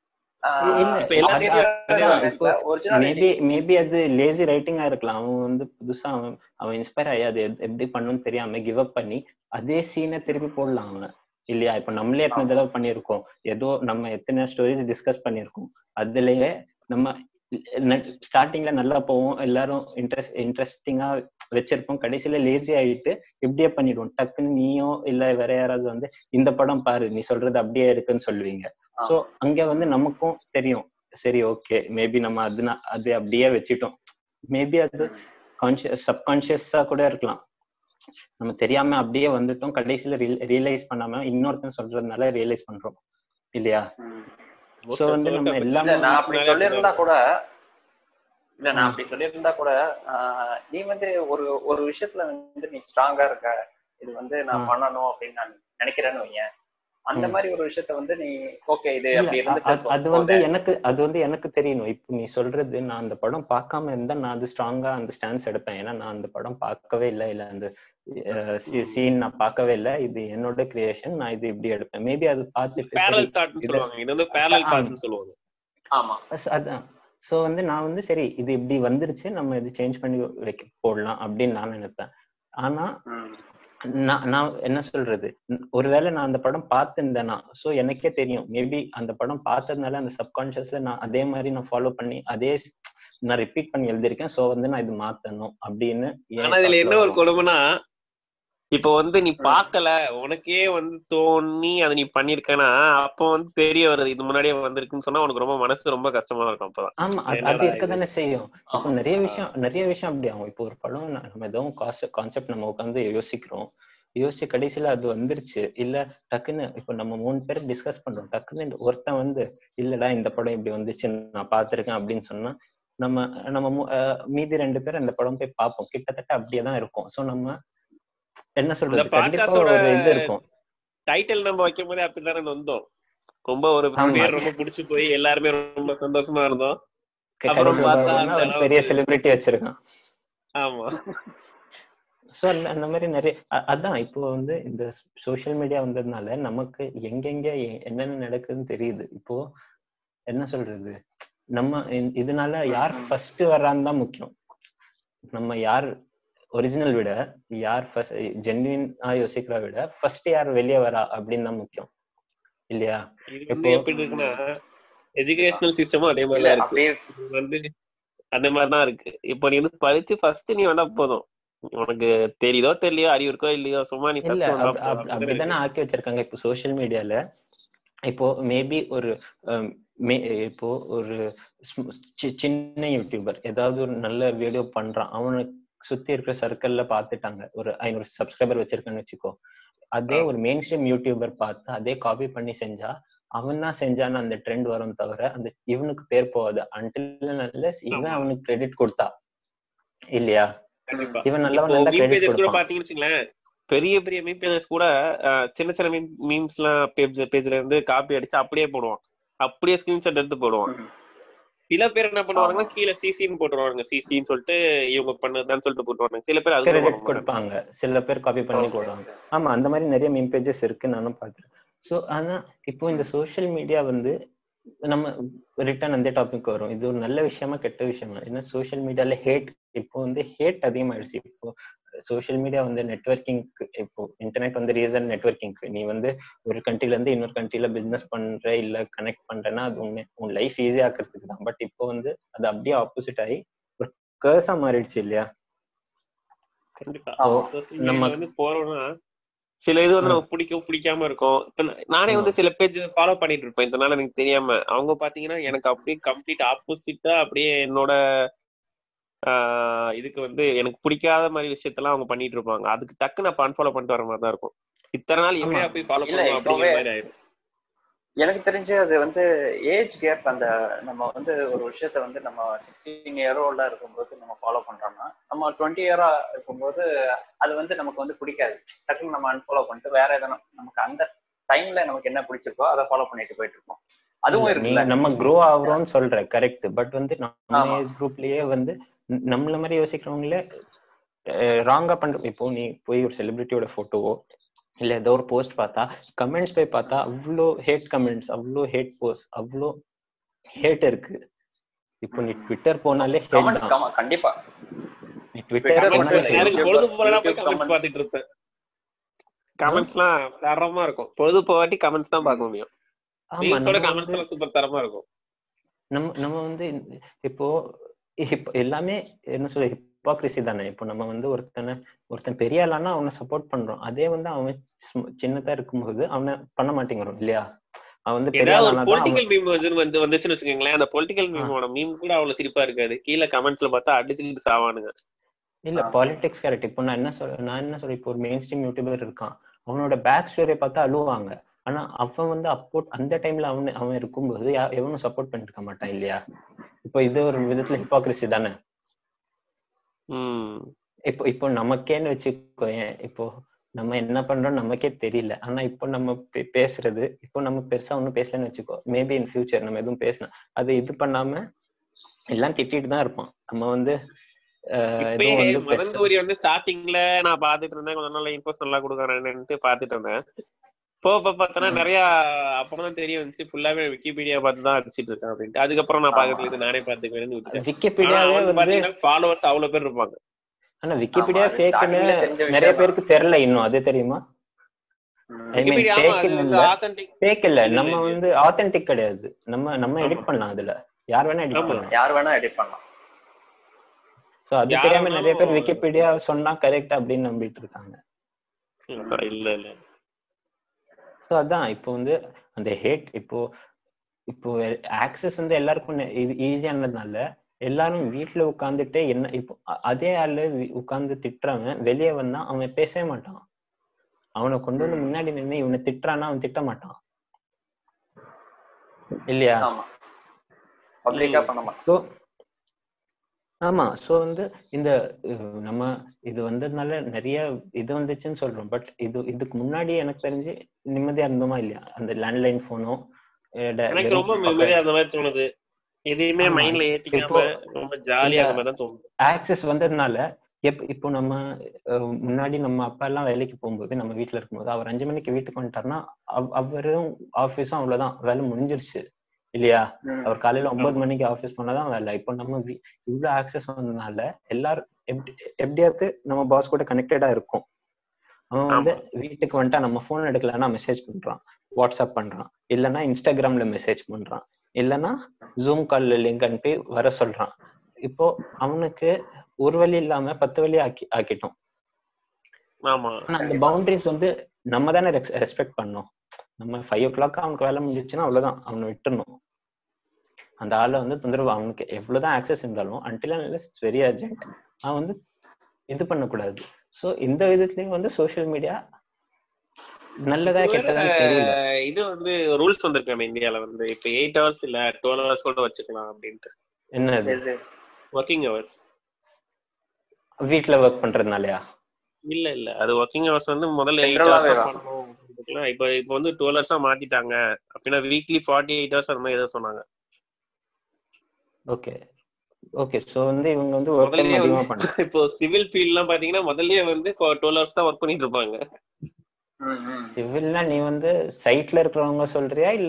இல்ல இப்ப எல்லாத்தையும் அதான் இப்போ ஒரிஜினாலிட்டி மேபி மேபி அது லேசி ரைட்டிங்கா இருக்கலாம் அவன் வந்து புதுசா அவன் அவன் இன்ஸ்பயர் ஆகி அது எத்- எப்படி பண்ணணும்னு தெரியாம கிவ் அப் பண்ணி அதே சீனை திருப்பி போடலாம் அவன் இல்லையா இப்ப நம்மளே எத்தனை தடவை பண்ணியிருக்கோம் ஏதோ நம்ம எத்தனை ஸ்டோரிஸ் டிஸ்கஸ் பண்ணியிருக்கோம் அதுலயே நம்ம ஸ்டார்டிங்ல நல்லா போவோம் எல்லாரும் இன்ட்ரெஸ்ட் இன்ட்ரெஸ்டிங்கா வச்சிருப்போம் கடைசியில லேசி ஆயிட்டு இப்படியே பண்ணிடுவோம் டக்குன்னு நீயோ இல்ல வேற யாராவது வந்து இந்த படம் பாரு நீ சொல்றது அப்படியே இருக்குன்னு சொல்லுவீங்க சோ அங்க வந்து நமக்கும் தெரியும் சரி ஓகே மேபி நம்ம அது அது அப்படியே வச்சிட்டோம் மேபி அது கான்சியஸ் சப்கான்சியஸா கூட இருக்கலாம் நம்ம தெரியாம அப்படியே வந்துட்டோம் கடைசியில ரியலைஸ் பண்ணாம இன்னொருத்தன் சொல்றதுனால ரியலைஸ் பண்றோம் இல்லையா சோ வந்து நம்ம எல்லாமே இல்ல நான் அப்படி சொல்லியிருந்தா கூட இல்ல நான் அப்படி சொல்லியிருந்தா கூட ஆஹ் நீ வந்து ஒரு ஒரு விஷயத்துல வந்து நீ ஸ்ட்ராங்கா இருக்க இது வந்து நான் ஆ. பண்ணணும் அப்படின்னு நான் நினைக்கிறேன்னு வையேன் அந்த ம். மாதிரி ஒரு விஷயத்த வந்து நீ ஓகே இது இல்ல, அப்படி அ- இருந்துட்டு அது- அது போகுது. வந்து எனக்கு அது வந்து எனக்கு தெரியணும் இப்போ நீ சொல்றது நான் அந்த படம் பார்க்காம இருந்தா நான் அது ஸ்ட்ராங்கா அந்த ஸ்டான்ஸ் எடுப்பேன் ஏன்னா நான் அந்த படம் பார்க்கவே இல்லை இல்ல அந்த சீன் நான் பார்க்கவே இல்லை இது என்னோட கிரியேஷன் நான் இது இப்படி எடுப்பேன் மேபி அது பார்த்துட்டு சரி, பேரல் தாட்னு இது- சொல்லுவாங்க இது வந்து பேரல் ஆ. தாட்னு சொல்லுவாங்க ஆமா அஸ்- அதான் சோ வந்து நான் வந்து சரி இது இப்படி வந்துருச்சு நம்ம இது சேஞ்ச் பண்ணி வைக்க போடலாம் அப்படின்னு நான் நினைப்பேன் ஆனா ம். நான் நான் என்ன சொல்றது ந- ஒருவேளை நான் அந்த படம் பார்த்திருந்தேனா சோ எனக்கே தெரியும் மேபி அந்த படம் பார்த்ததுனால அந்த சப்கான்சியஸ்ல நான் அதே மாதிரி நான் ஃபாலோ பண்ணி அதே ஸ்- நான் ரிப்பீட் பண்ணி எழுதிருக்கேன் சோ வந்து நான் இது மாத்தணும் அப்படின்னு என் ஆனா இதுல thought ல என்ன ஒரு வரும். கொடுமைனா இப்ப வந்து நீ பார்க்கல உனக்கே வந்து தோணி அதை நீ பண்ணிருக்கனா அப்போ வந்து தெரிய வருது இது முன்னாடியே வந்திருக்குன்னு சொன்னா உனக்கு ரொம்ப மனசு ரொம்ப கஷ்டமா இருக்கும் அப்பதான் ஆமா அது- என்னடா அது இருக்க தானே செய்யும் இப்போ ஆமா. நிறைய விஷயம் நிறைய விஷயம் அப்படி ஆகும் இப்போ ஒரு படம் ந- நம்ம ஏதோ கான்செப்ட் நம்ம உட்காந்து யோசிக்கிறோம் யோசிச்சு கடைசியில அது வந்துருச்சு இல்ல டக்குன்னு இப்போ நம்ம மூணு பேர் டிஸ்கஸ் பண்றோம் டக்குன்னு இந்த ஒருத்தன் வந்து இல்லடா இந்த படம் இப்படி வந்துச்சு நான் பார்த்திருக்கேன் அப்படின்னு சொன்னா நம்ம நம்ம மூ- அஹ் மீதி ரெண்டு பேர் அந்த படம் போய் பார்ப்போம் கிட்டத்தட்ட அப்படியே தான் இருக்கும் சோ நம்ம என்ன சொல்றது கண்டிப்பா podcast-ஓட ஒரு இது இருக்கும் டைட்டில் நம்ம வைக்கும் போதே அப்படித்தானே வந்தோம் ரொம்ப ஒரு ஆமா. பேர் ரொம்ப பிடிச்சு போய் எல்லாருமே ரொம்ப சந்தோஷமா இருந்தோம் அப்புறம் கடைசியில பார்த்தா பார்த்தோம்னா அந்த ஒரு பெரிய அளவுக்கு- செலிபிரிட்டி வச்சிருக்கான் ஆமா சோ அந்த அந்த மாதிரி நிறைய அ- அதான் இப்போ வந்து இந்த சோஷியல் மீடியா வந்ததுனால நமக்கு எங்கெங்க எ- என்னென்ன நடக்குதுன்னு தெரியுது இப்போ என்ன சொல்றது நம்ம இ- இதனால யார் ஃபர்ஸ்ட் வர்றான்னு தான் முக்கியம் நம்ம யார் ஒரிஜினல் விட யார் ஃபர்ஸ்ட் ஜென்வினா யோசிக்கிறா விட ஃபர்ஸ்ட் யார் வெளியே வரா அப்படின்னு தான் முக்கியம் இல்லையா இது வந்து இப்போ- எப்படி இருக்குன்னா எஜுகேஷனல் சிஸ்டமும் அதே மாதிரி இல்ல தான் இருக்கு அப்படியே இது வந்து அந்த மாதிரிதான் இருக்கு இப்போ நீ வந்து படிச்சு ஃபர்ஸ்ட் நீ வேணா போதும் உனக்கு தெரியுதோ தெரியலையோ அறிவு இருக்கோ இல்லையோ சும்மா நீ இல்ல ஃபர்ஸ்ட் வந்தா அப்- அப்- போதும் அப்படிதானே ஆக்கி வச்சிருக்காங்க இப்போ சோஷியல் மீடியால இப்போ மேபி ஒரு அஹ், மே இப்போ ஒரு ஸ்ம- சி- சின்ன யூடியூபர் ஏதாவது ஒரு நல்ல வீடியோ பண்றான் அவனுக்கு சுத்தி இருக்கிற சர்க்கிள்ல பாத்துட்டாங்க ஒரு ஐநூறு சப்ஸ்கிரைபர் வச்சிருக்கேன்னு வச்சுக்கோ அதே ஒரு மெயின் ஸ்ட்ரீம் யூடியூபர் பார்த்து அதே காப்பி பண்ணி செஞ்சா அவன் தான் செஞ்சான்னு அந்த ட்ரெண்ட் வரும் தவிர அந்த இவனுக்கு பேர் போகாது அன்டில் இவன் ஆமா. அவனுக்கு கிரெடிட் கொடுத்தா இல்லையா கண்டிப்பா இவன் நல்லவன் இப்போ நல்லா மீம் கிரெடிட் பேஜஸ் கூட கொடுப்பான் பாத்தீங்கன்னு வச்சுங்களேன் பெரிய பெரிய மீம் பேஜஸ் கூட அஹ், சின்ன சின்ன மீம் மீம்ஸ் எல்லாம் பேஜ் பேஜ்ல இருந்து காப்பி அடிச்சு அப்படியே போடுவான் அப்படியே ஸ்கிரீன்ஷாட் எடுத்து போடுவான் ம். சில பேர் என்ன பண்ணுவாங்கன்னா ஆமா. கீழே சிசின்னு போட்டுருவாங்க சிசின்னு சொல்லிட்டு இவங்க பண்ணதுதான் சொல்லிட்டு போட்டுருவாங்க சில பேர் அது கூட போட கிரெடிட் மாட்டாங்க கொடுப்பாங்க சில பேர் காப்பி பண்ணி Okay, போடுவாங்க okay. ஆமா அந்த மாதிரி நிறைய மீம் பேஜஸ் இருக்கு நானும் பாத்துறேன் சோ ஆனா இப்போ இந்த சோஷியல் மீடியா வந்து நம்ம ரிட்டர்ன் அந்த டாபிக் வரும் இது ஒரு நல்ல விஷயமா கெட்ட விஷயமா ஏன்னா சோஷியல் மீடியால ஹேட் இப்போ வந்து ஹேட் அதிகமாயிடுச்சு இப்போ சோஷியல் மீடியா வந்து நெட்வொர்க்கிங்க்கு இப்போ இன்டர்நெட் வந்து ரீசன் நெட்வொர்க்கிங்க்கு நீ வந்து ஒரு கண்ட்ரில இருந்து இன்னொரு கண்ட்ரில பிசினஸ் பண்ற இல்ல கனெக்ட் பண்றேன்னா அது உண்மை உன் லைஃப் ஈஸி ஆக்குறதுக்கு தான் பட் இப்போ வந்து அது அப்படியே ஆப்போசிட் ஆகி ஒரு கேர்ஸா மாறிடுச்சு இல்லையா கண்டிப்பா ஆமா. Social நம்ம- media வந்து போறோம்னா சில இது வந்து நமக்கு பிடிக்கும் பிடிக்காம இருக்கும் இப்ப நா- நானே வந்து சில பேஜ் ஃபாலோ பண்ணிட்டு இருப்பேன் இதனால எனக்கு தெரியாம அவங்க பாத்தீங்கன்னா எனக்கு அப்படியே கம்ப்ளீட் ஆப்போசிட்டா அப்படியே என்னோட ஆஹ் இதுக்கு வந்து எனக்கு பிடிக்காத மாதிரி விஷயத்தெல்லாம் அவங்க பண்ணிட்டு இருப்பாங்க அதுக்கு டக்கு நான் அன்ஃபாலோ பண்ணிட்டு வர மாதிரி தான் இருக்கும் இத்தனை நாள் ஆமா. எப்படியா போய் ஃபாலோ இல்ல, பண்ணுவோம் அப்படிங்கிற இப்பவே- மாதிரி ஆயிடும் எனக்கு தெரிஞ்சு அது வந்து ஏஜ் கேப் அந்த நம்ம வந்து ஒரு விஷயத்த வந்து நம்ம சிக்ஸ்டீன் இயர் ஓல்டா இருக்கும்போது நம்ம ஃபாலோ பண்றோம்னா நம்ம டுவெண்ட்டி இயரா இருக்கும்போது அது வந்து நமக்கு வந்து பிடிக்காது டக்குன்னு நம்ம அன்ஃபாலோ பண்ணிட்டு வேற எதனா நமக்கு அந்த டைம்ல நமக்கு என்ன பிடிச்சிருக்கோ அதை ஃபாலோ பண்ணிட்டு போயிட்டு இருக்கோம் அதுவும் இல்ல, இருக்குல்ல நீ நம்ம க்ரோ ஆகுறோம்னு சொல்ற கரெக்ட் பட் வந்து நம்ம ஆமா. ஏஜ் குரூப்லயே வந்து ந- நம்மள மாதிரி யோசிக்கிறவங்களே ராங்கா பண்ற இப்போ நீ போய் ஒரு செலிபிரிட்டியோட போட்டோவோ இல்ல ஏதோ ஒரு போஸ்ட் பார்த்தா கமெண்ட்ஸ் போய் பார்த்தா அவ்வளோ ஹேட் கமெண்ட்ஸ் அவ்வளோ ஹேட் போஸ்ட் அவ்வளோ ஹேட் இருக்கு இப்போ நீ ட்விட்டர் போனாலே ஹேட் கமெண்ட்ஸ் தான் கண்டிப்பா நீ ட்விட்டர் Twitter போனாலே மட்டும் இல்ல, hate. எனக்கு YouTube- பொழுது போகலாம் போய் YouTube கமெண்ட்ஸ் comments. பாத்துட்டு இருப்பேன் கமெண்ட்ஸ்லாம் தரமா இருக்கும் பொழுது போகாட்டி கமெண்ட்ஸ் தான் பார்க்க முடியும் ஆமா ரீல்ஸோட நம்ம கமெண்ட்ஸ் வந்து எல்லாம் சூப்பர் தரமா இருக்கும் நம்ம நம்ம வந்து இந்த- இப்போ இப்போ எல்லாமே என்ன சொல்ல ஹிப்பாக்ரிசி தானே இப்போ நம்ம வந்து ஒருத்தனை ஒருத்தன் பெரிய ஆளானா அவனை சப்போர்ட் பண்றோம் அதே வந்து அவன் சும்- சின்னதா இருக்கும்போது அவனை பண்ண மாட்டேங்கிறோம் இல்லையா அவன் வந்து பெரிய ஏதாவது ஒரு ஆளானா தான் அவன் பொலிட்டிக்கல் மீம் வந்து வந்து வந்துச்சுன்னு வச்சுக்கோங்களேன் அந்த பொலிட்டிக்கல் மீமோட மீம் கூட அவ்வளவு சிரிப்பா இருக்காது கீழே கமெண்ட்ஸ்ல பார்த்தா அடிச்சுக்கிட்டு சாவானுங்க இல்ல ஆமா. பாலிடிக்ஸ் கரெக்ட் இப்போ நான் என்ன சொல்ல நான் என்ன சொல்றேன் இப்போ ஒரு மெயின் ஸ்ட்ரீம் யூடியூபர் இருக்கான் அவனோட பேக் ஸ்டோரியை பார்த்தா அழுவாங்க ஆனா அவன் வந்து அப்போ அந்த டைம்ல அவன் அவன் இருக்கும்போது யா- எவனும் சப்போர்ட் பண்ணிட்டு இருக்க மாட்டான் இல்லையா இப்போ இது ஒரு விதத்துல ஹிப்பாக்ரிசி தானே உம் இப்போ இப்போ நமக்கேன்னு வச்சுக்கோ ஏன் இப்போ நம்ம என்ன பண்றோம் நமக்கே தெரியல ஆனா இப்போ நம்ம பே- பேசுறது இப்போ நம்ம பெருசா ஒண்ணும் பேசலன்னு வச்சுக்கோ மேபி இன் ஃபியூச்சர் நம்ம எதுவும் பேசலாம் அது இது பண்ணாம எல்லாம் திட்டிட்டு தான் இருப்போம் நம்ம வந்து ஆஹ், இப்பயே எதுவும் வந்து பெருசா மதந்தூரி வந்து ஸ்டார்டிங்ல நான் பாத்துட்டு இருந்தேன் கொஞ்ச நாள் இன்ஃபோஸ் நல்லா கொடுக்குறேன்னுட்டு பாத்துட்டு இருந்தேன் போக போக பார்த்தோன்னா ம். நிறைய அப்பதான் தெரிய வந்துச்சு ஃபுல்லாவே விக்கிபீடியா பார்த்து தான் அடிச்சிட்டு இருக்கேன் அப்படின்ட்டு அதுக்கப்புறம் நான் ஆமா. பாக்கிறதுல இது நானே பாத்துக்கிறேன்னு விட்டுட்டேன் ஆனா விக்கிபீடியாவே அவனுக்கு வந்து பாத்தீங்கன்னா ஃபாலோவர்ஸ் அவ்வளவு பேர் இருப்பாங்க ஆனா விக்கிபீடியா அது ஃபேக்னு starting ல தெரிஞ்ச நிறைய விஷயம் பேருக்கு தெரியல இன்னும் அது தெரியுமா ம். ஐ மீன் விக்கிபீடியா ஆமா ஃபேக் அது வந்து இல்ல ஆத்தென்டிக் ஃபேக் இல்ல இல்ல, நம்ம இல்ல. வந்து ஆத்தென்டிக் கிடையாது நம்ம நம்ம எடிட் ஆமா. பண்ணலாம் அதுல யார் வேணா எடிட் ஆமா. பண்ணலாம் யார் வேணா எடிட் பண்ணலாம் சோ அது யார் தெரியாம நிறைய பேர் வேணாலும் விக்கிபீடியா சொன்னா கரெக்ட் அப்படின்னு நம்பிட்டு இருக்காங்க இல்ல இல்ல ஸோ அதான் இப்போ வந்து அந்த ஹேட் இப்போ இப்போ ஆக்சஸ் வந்து எல்லாருக்கும் நெ- இது ஈஸியானதுனால எல்லாரும் வீட்ல உட்காந்துட்டு என்ன இப்போ அ- அதே ஆளு வி- உட்கார்ந்து திட்டுறவன் வெளியே வந்தா அவன் பேசவே மாட்டான் அவனை கொண்டு வந்து ம். முன்னாடி நின்னு இவனை திட்டுறான்னா அவன் திட்ட மாட்டான் இல்லையா ஆமா பப்ளிக்கா ம். பண்ண மாட்டோம் ஸோ ஆமா சோ வந்து இந்த அஹ், நம்ம இது வந்ததுனால நிறைய இது வந்துச்சுன்னு சொல்றோம் பட் இது இதுக்கு முன்னாடி எனக்கு தெரிஞ்சு நிம்மதியா இருந்தோமா இல்லையா அந்த லேண்ட்லைன் போனோ எனக்கு ரொம்ப நிம்மதியா அந்த மாதிரி தோணுது எதையுமே ஆமா. மைண்ட்ல ஏத்திக்காம இப்போ ரொம்ப ஜாலியா இந்த- அந்த மாதிரி தான் தோணுது ஆக்சஸ் வந்ததுனால எப் இப்போ நம்ம அஹ், முன்னாடி நம்ம அப்பா எல்லாம் வேலைக்கு போகும்போது நம்ம வீட்ல இருக்கும்போது அவர் அஞ்சு மணிக்கு வீட்டுக்கு வந்துட்டாருன்னா அவ்- அவரும் ஆபீஸும் அவ்வளவுதான் வேலை முடிஞ்சிருச்சு இல்லையா ம். அவர் காலையில ஒன்பது மணிக்கு ஆபீஸ் பண்ணாதான் வேலை இப்போ நம்ம வீ- இவ்வளவு ஆக்சஸ் வந்ததுனால எல்லாரும் எப்படி எப்படியாவது நம்ம பாஸ் கூட கனெக்டடா இருக்கும் அவன் வந்து வீட்டுக்கு வந்துட்டா நம்ம போன் எடுக்கலன்னா மெசேஜ் பண்றான் வாட்ஸ்அப் பண்றான் இல்லைன்னா இன்ஸ்டாகிராம்ல மெசேஜ் பண்றான் இல்லைன்னா ஜூம் கால்ல லிங்க் அனுப்பி வர சொல்றான் இப்போ அவனுக்கு ஒரு வழி இல்லாம பத்து வழி ஆக்கி ஆக்கிட்டோம் ஆமா ஆனா அந்த பவுண்டரிஸ் வந்து நம்ம தானே ரெஸ்பெக்ட் பண்ணோம் நம்ம ஃபைவ் ஓ கிளாக் அவனுக்கு வேலை முடிஞ்சிச்சுன்னா அவ்வளவுதான் அவனை விட்டுறணும் அந்த ஆளை வந்து தொந்தரவு அவனுக்கு எவ்வளவுதான் ஆக்சஸ் இருந்தாலும் அன்டில் இட்ஸ் வெரி அர்ஜென்ட் அவன் வந்து இது பண்ணக்கூடாது சோ இந்த விதத்துலயும் வந்து சோஷியல் மீடியா நல்லதா கெட்டதான்னு தெரியல ஒருவேளை இது வந்து ரூல்ஸ் வந்திருக்காங்க இந்தியால வந்து இப்ப எயிட் ஹவர்ஸ் இல்ல டுவெல் ஹவர்ஸ் கூட வச்சுக்கலாம் அப்படின்ட்டு என்னது இது ஒர்க்கிங் ஹவர்ஸ் வீட்ல ஒர்க் பண்றதுனாலயா இல்ல இல்ல அது ஒர்க்கிங் ஹவர்ஸ் வந்து முதல்ல எயிட் General-ஆவே ஹவர்ஸ் வா. பண்ணணும் அப்படின்ட்டுலாம் இப்ப இப்ப வந்து டுவெல் ஹவர்ஸா மாத்திட்டாங்க அப்படின்னா வீக்லி ஃபார்ட்டி எயிட் ஹவர்ஸ் அந்த மாதிரி ஏதோ சொன்னாங்க ஓகே ஓகே சோ வந்து இவங்க வந்து ஒர்க் டைம் முதல்லயே அதிகமா வந்து பண்றாங்க இப்போ சிவில் ஃபீல்ட் எல்லாம் பாத்தீங்கன்னா முதல்லயே வந்து டுவெல் ஹவர்ஸ் தான் ஒர்க் பண்ணிட்டு இருப்பாங்க ம், ம். சிவில்னா நீ வந்து சைட்ல இருக்கிறவங்க சொல்றியா இல்ல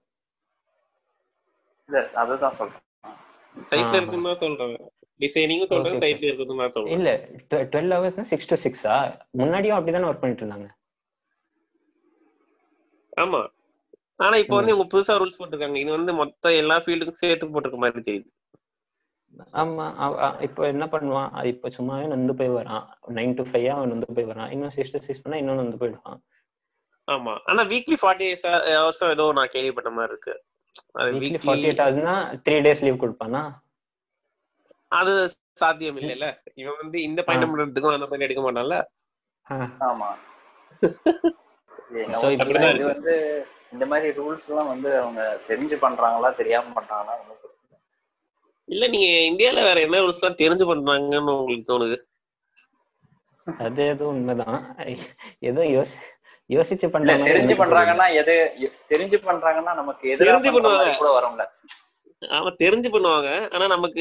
இல்ல அதுதான் சொல்றேன் சைட்ல ஆ. இருக்குன்னு தான் சொல்றாங்க டிசைனிங்கும் சொல்றேன் Okay, சைட்ல இருக்குதுன்னு தான் சொல்றேன் இல்ல டுவெல் ஹவர்ஸ்னா சிக்ஸ் டு சிக்ஸா முன்னாடியும் அப்படிதானே ஒர்க் பண்ணிட்டு இருந்தாங்க ஆமா ஆனா இப்ப வந்து இவங்க புதுசா ரூல்ஸ் போட்டிருக்காங்க இது வந்து மொத்த எல்லா ஃபீல்டுக்கும் சேர்த்து போட்டிருக்க மாதிரி தெரியுது ஆமா அவ- அ- இப்போ என்ன பண்ணுவான் அது இப்போ சும்மாவே நொந்து போய் வரான் நைன் டு ஃபைவ் அவன் நொந்து போய் வரான் இன்னும் சிக்ஸ் டு சிக்ஸ் பண்ணா இன்னும் நொந்து போயிடுவான் ஆமா ஆனா வீக்லி ஃபார்ட்டி ஹவர்ஸ் ஏதோ நான் கேள்விப்பட்ட மாதிரி இருக்கு அது வீக்லி ஃபார்ட்டி வீக்லி எயிட் ஹவர்ஸ்னா த்ரீ டேஸ் லீவ் கொடுப்பானா அது சாத்தியம் இல்லைல்ல இவன் வந்து இந்த பாயிண்ட் எடுத்துக்கும் அந்த பாயிண்ட் எடுக்க மாட்டான்ல ஆமா இது என்னவோ So, இப்ப தெரியல. அப்படிதான் இது வந்து இந்த மாதிரி ரூல்ஸ் எல்லாம் வந்து அவங்க தெரிஞ்சு பண்றாங்களா தெரியாம பண்றாங்களா ஒண்ணும் புரியல. இல்ல நீங்க இந்தியால வேற என்ன ரூல்ஸ் எல்லாம் தெரிஞ்சு பண்றாங்கன்னு உங்களுக்கு தோணுது அது எதுவும் உண்மைதான் ஏதோ யோசி யோசிச்சு இல்ல பண்ற மாதிரி தெரிஞ்சு எனக்கு பண்றாங்கன்னா எது எ- தெரிஞ்சு பண்றாங்கன்னா நமக்கு எதிரா தெரிஞ்சு பண்ற மாதிரி பண்ணுவாங்க. கூட வரும்ல ஆமா தெரிஞ்சு பண்ணுவாங்க ஆனா நமக்கு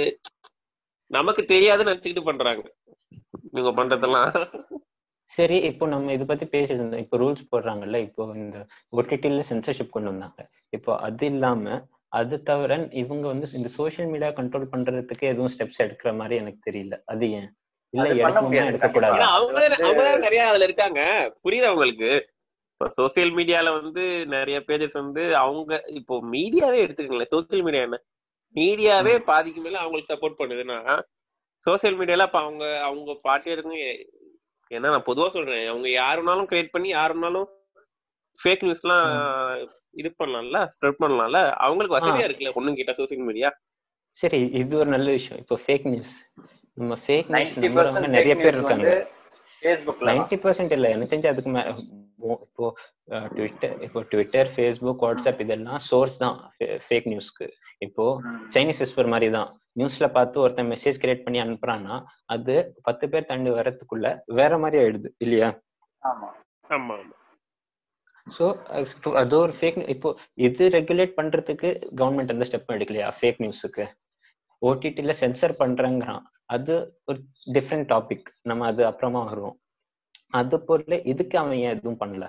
நமக்கு தெரியாதுன்னு நினைச்சுக்கிட்டு பண்றாங்க இவங்க பண்றதெல்லாம் சரி இப்போ நம்ம இத பத்தி பேசிட்டு இருந்தோம் இப்போ ரூல்ஸ் போடுறாங்கல்ல இப்போ இந்த ஓடிடில சென்சர்ஷிப் கொண்டு வந்தாங்க இப்போ அது இல்லாம அது தவிர இவங்க வந்து இந்த சோஷியல் மீடியா கண்ட்ரோல் பண்றதுக்கு எதுவும் ஸ்டெப்ஸ் எடுக்கிற மாதிரி எனக்கு தெரியல அது ஏன் இல்ல அது பண்ண எடுக்கணுமா முடியாது எடுக்க கூடாது ஏன்னா கண்டிப்பா. அவங்க அவங்க தான் நிறைய அதுல இருக்காங்க புரியுதா உங்களுக்கு இப்போ சோசியல் மீடியால வந்து நிறைய பேஜஸ் வந்து அவங்க இப்போ மீடியாவே எடுத்துக்கங்களேன் சோசியல் மீடியா என்ன மீடியாவே பாதிக்கு மேல அவங்களுக்கு சப்போர்ட் பண்ணுதுன்னா சோசியல் மீடியால அப்ப அவங்க அவங்க பார்ட்டியருங்க ஏன்னா நான் பொதுவா சொல்றேன் அவங்க யாருனாலும் கிரியேட் பண்ணி யாருனாலும் ஃபேக் நியூஸ்லாம் இது பண்ணலாம்ல ஸ்ப்ரெட் பண்ணலாம்ல அவங்களுக்கு வசதியா இருக்குல்ல ஒண்ணும் கேட்டா சோசியல் மீடியா சரி இது ஒரு நல்ல விஷயம் இப்போ ஃபேக் நியூஸ் நம்ம ஃபேக் நியூஸ் நைன்டி நம்புறவங்க பர்சன்ட் நிறைய பேர் இருக்காங்க வந்து ஃபேஸ்புக்ல நைன்டி பர்சன்ட் இல்ல எனக்கு தெரிஞ்சு அதுக்கு மே- ஓ- இப்போ ட்விட்டர் இப்போ ட்விட்டர் ஃபேஸ்புக் வாட்ஸ்அப் இதெல்லாம் சோர்ஸ் தான் ஃபேக் நியூஸ்க்கு இப்போ சைனீஸ் விஸ்பர் மாதிரி தான் நியூஸ்ல பார்த்து ஒருத்தன் மெசேஜ் கிரியேட் பண்ணி அனுப்புறான்னா அது பத்து பேர் தாண்டி வரதுக்குள்ள வேற மாதிரி ஆயிடுது இல்லையா ஆமா ஆமா ஆமா சோ அது ஒரு ஃபேக் இப்போ இது ரெகுலேட் பண்றதுக்கு கவர்மெண்ட் எந்த ஸ்டெப் எடுக்கலையா ஃபேக் நியூஸுக்கு ஓடிடில சென்சர் பண்றேங்கிறான் அது ஒரு டிஃப்ரெண்ட் டாபிக் நம்ம அது அப்புறமா வருவோம் அது போல இதுக்கு அவன் ஏன் எதுவும் பண்ணல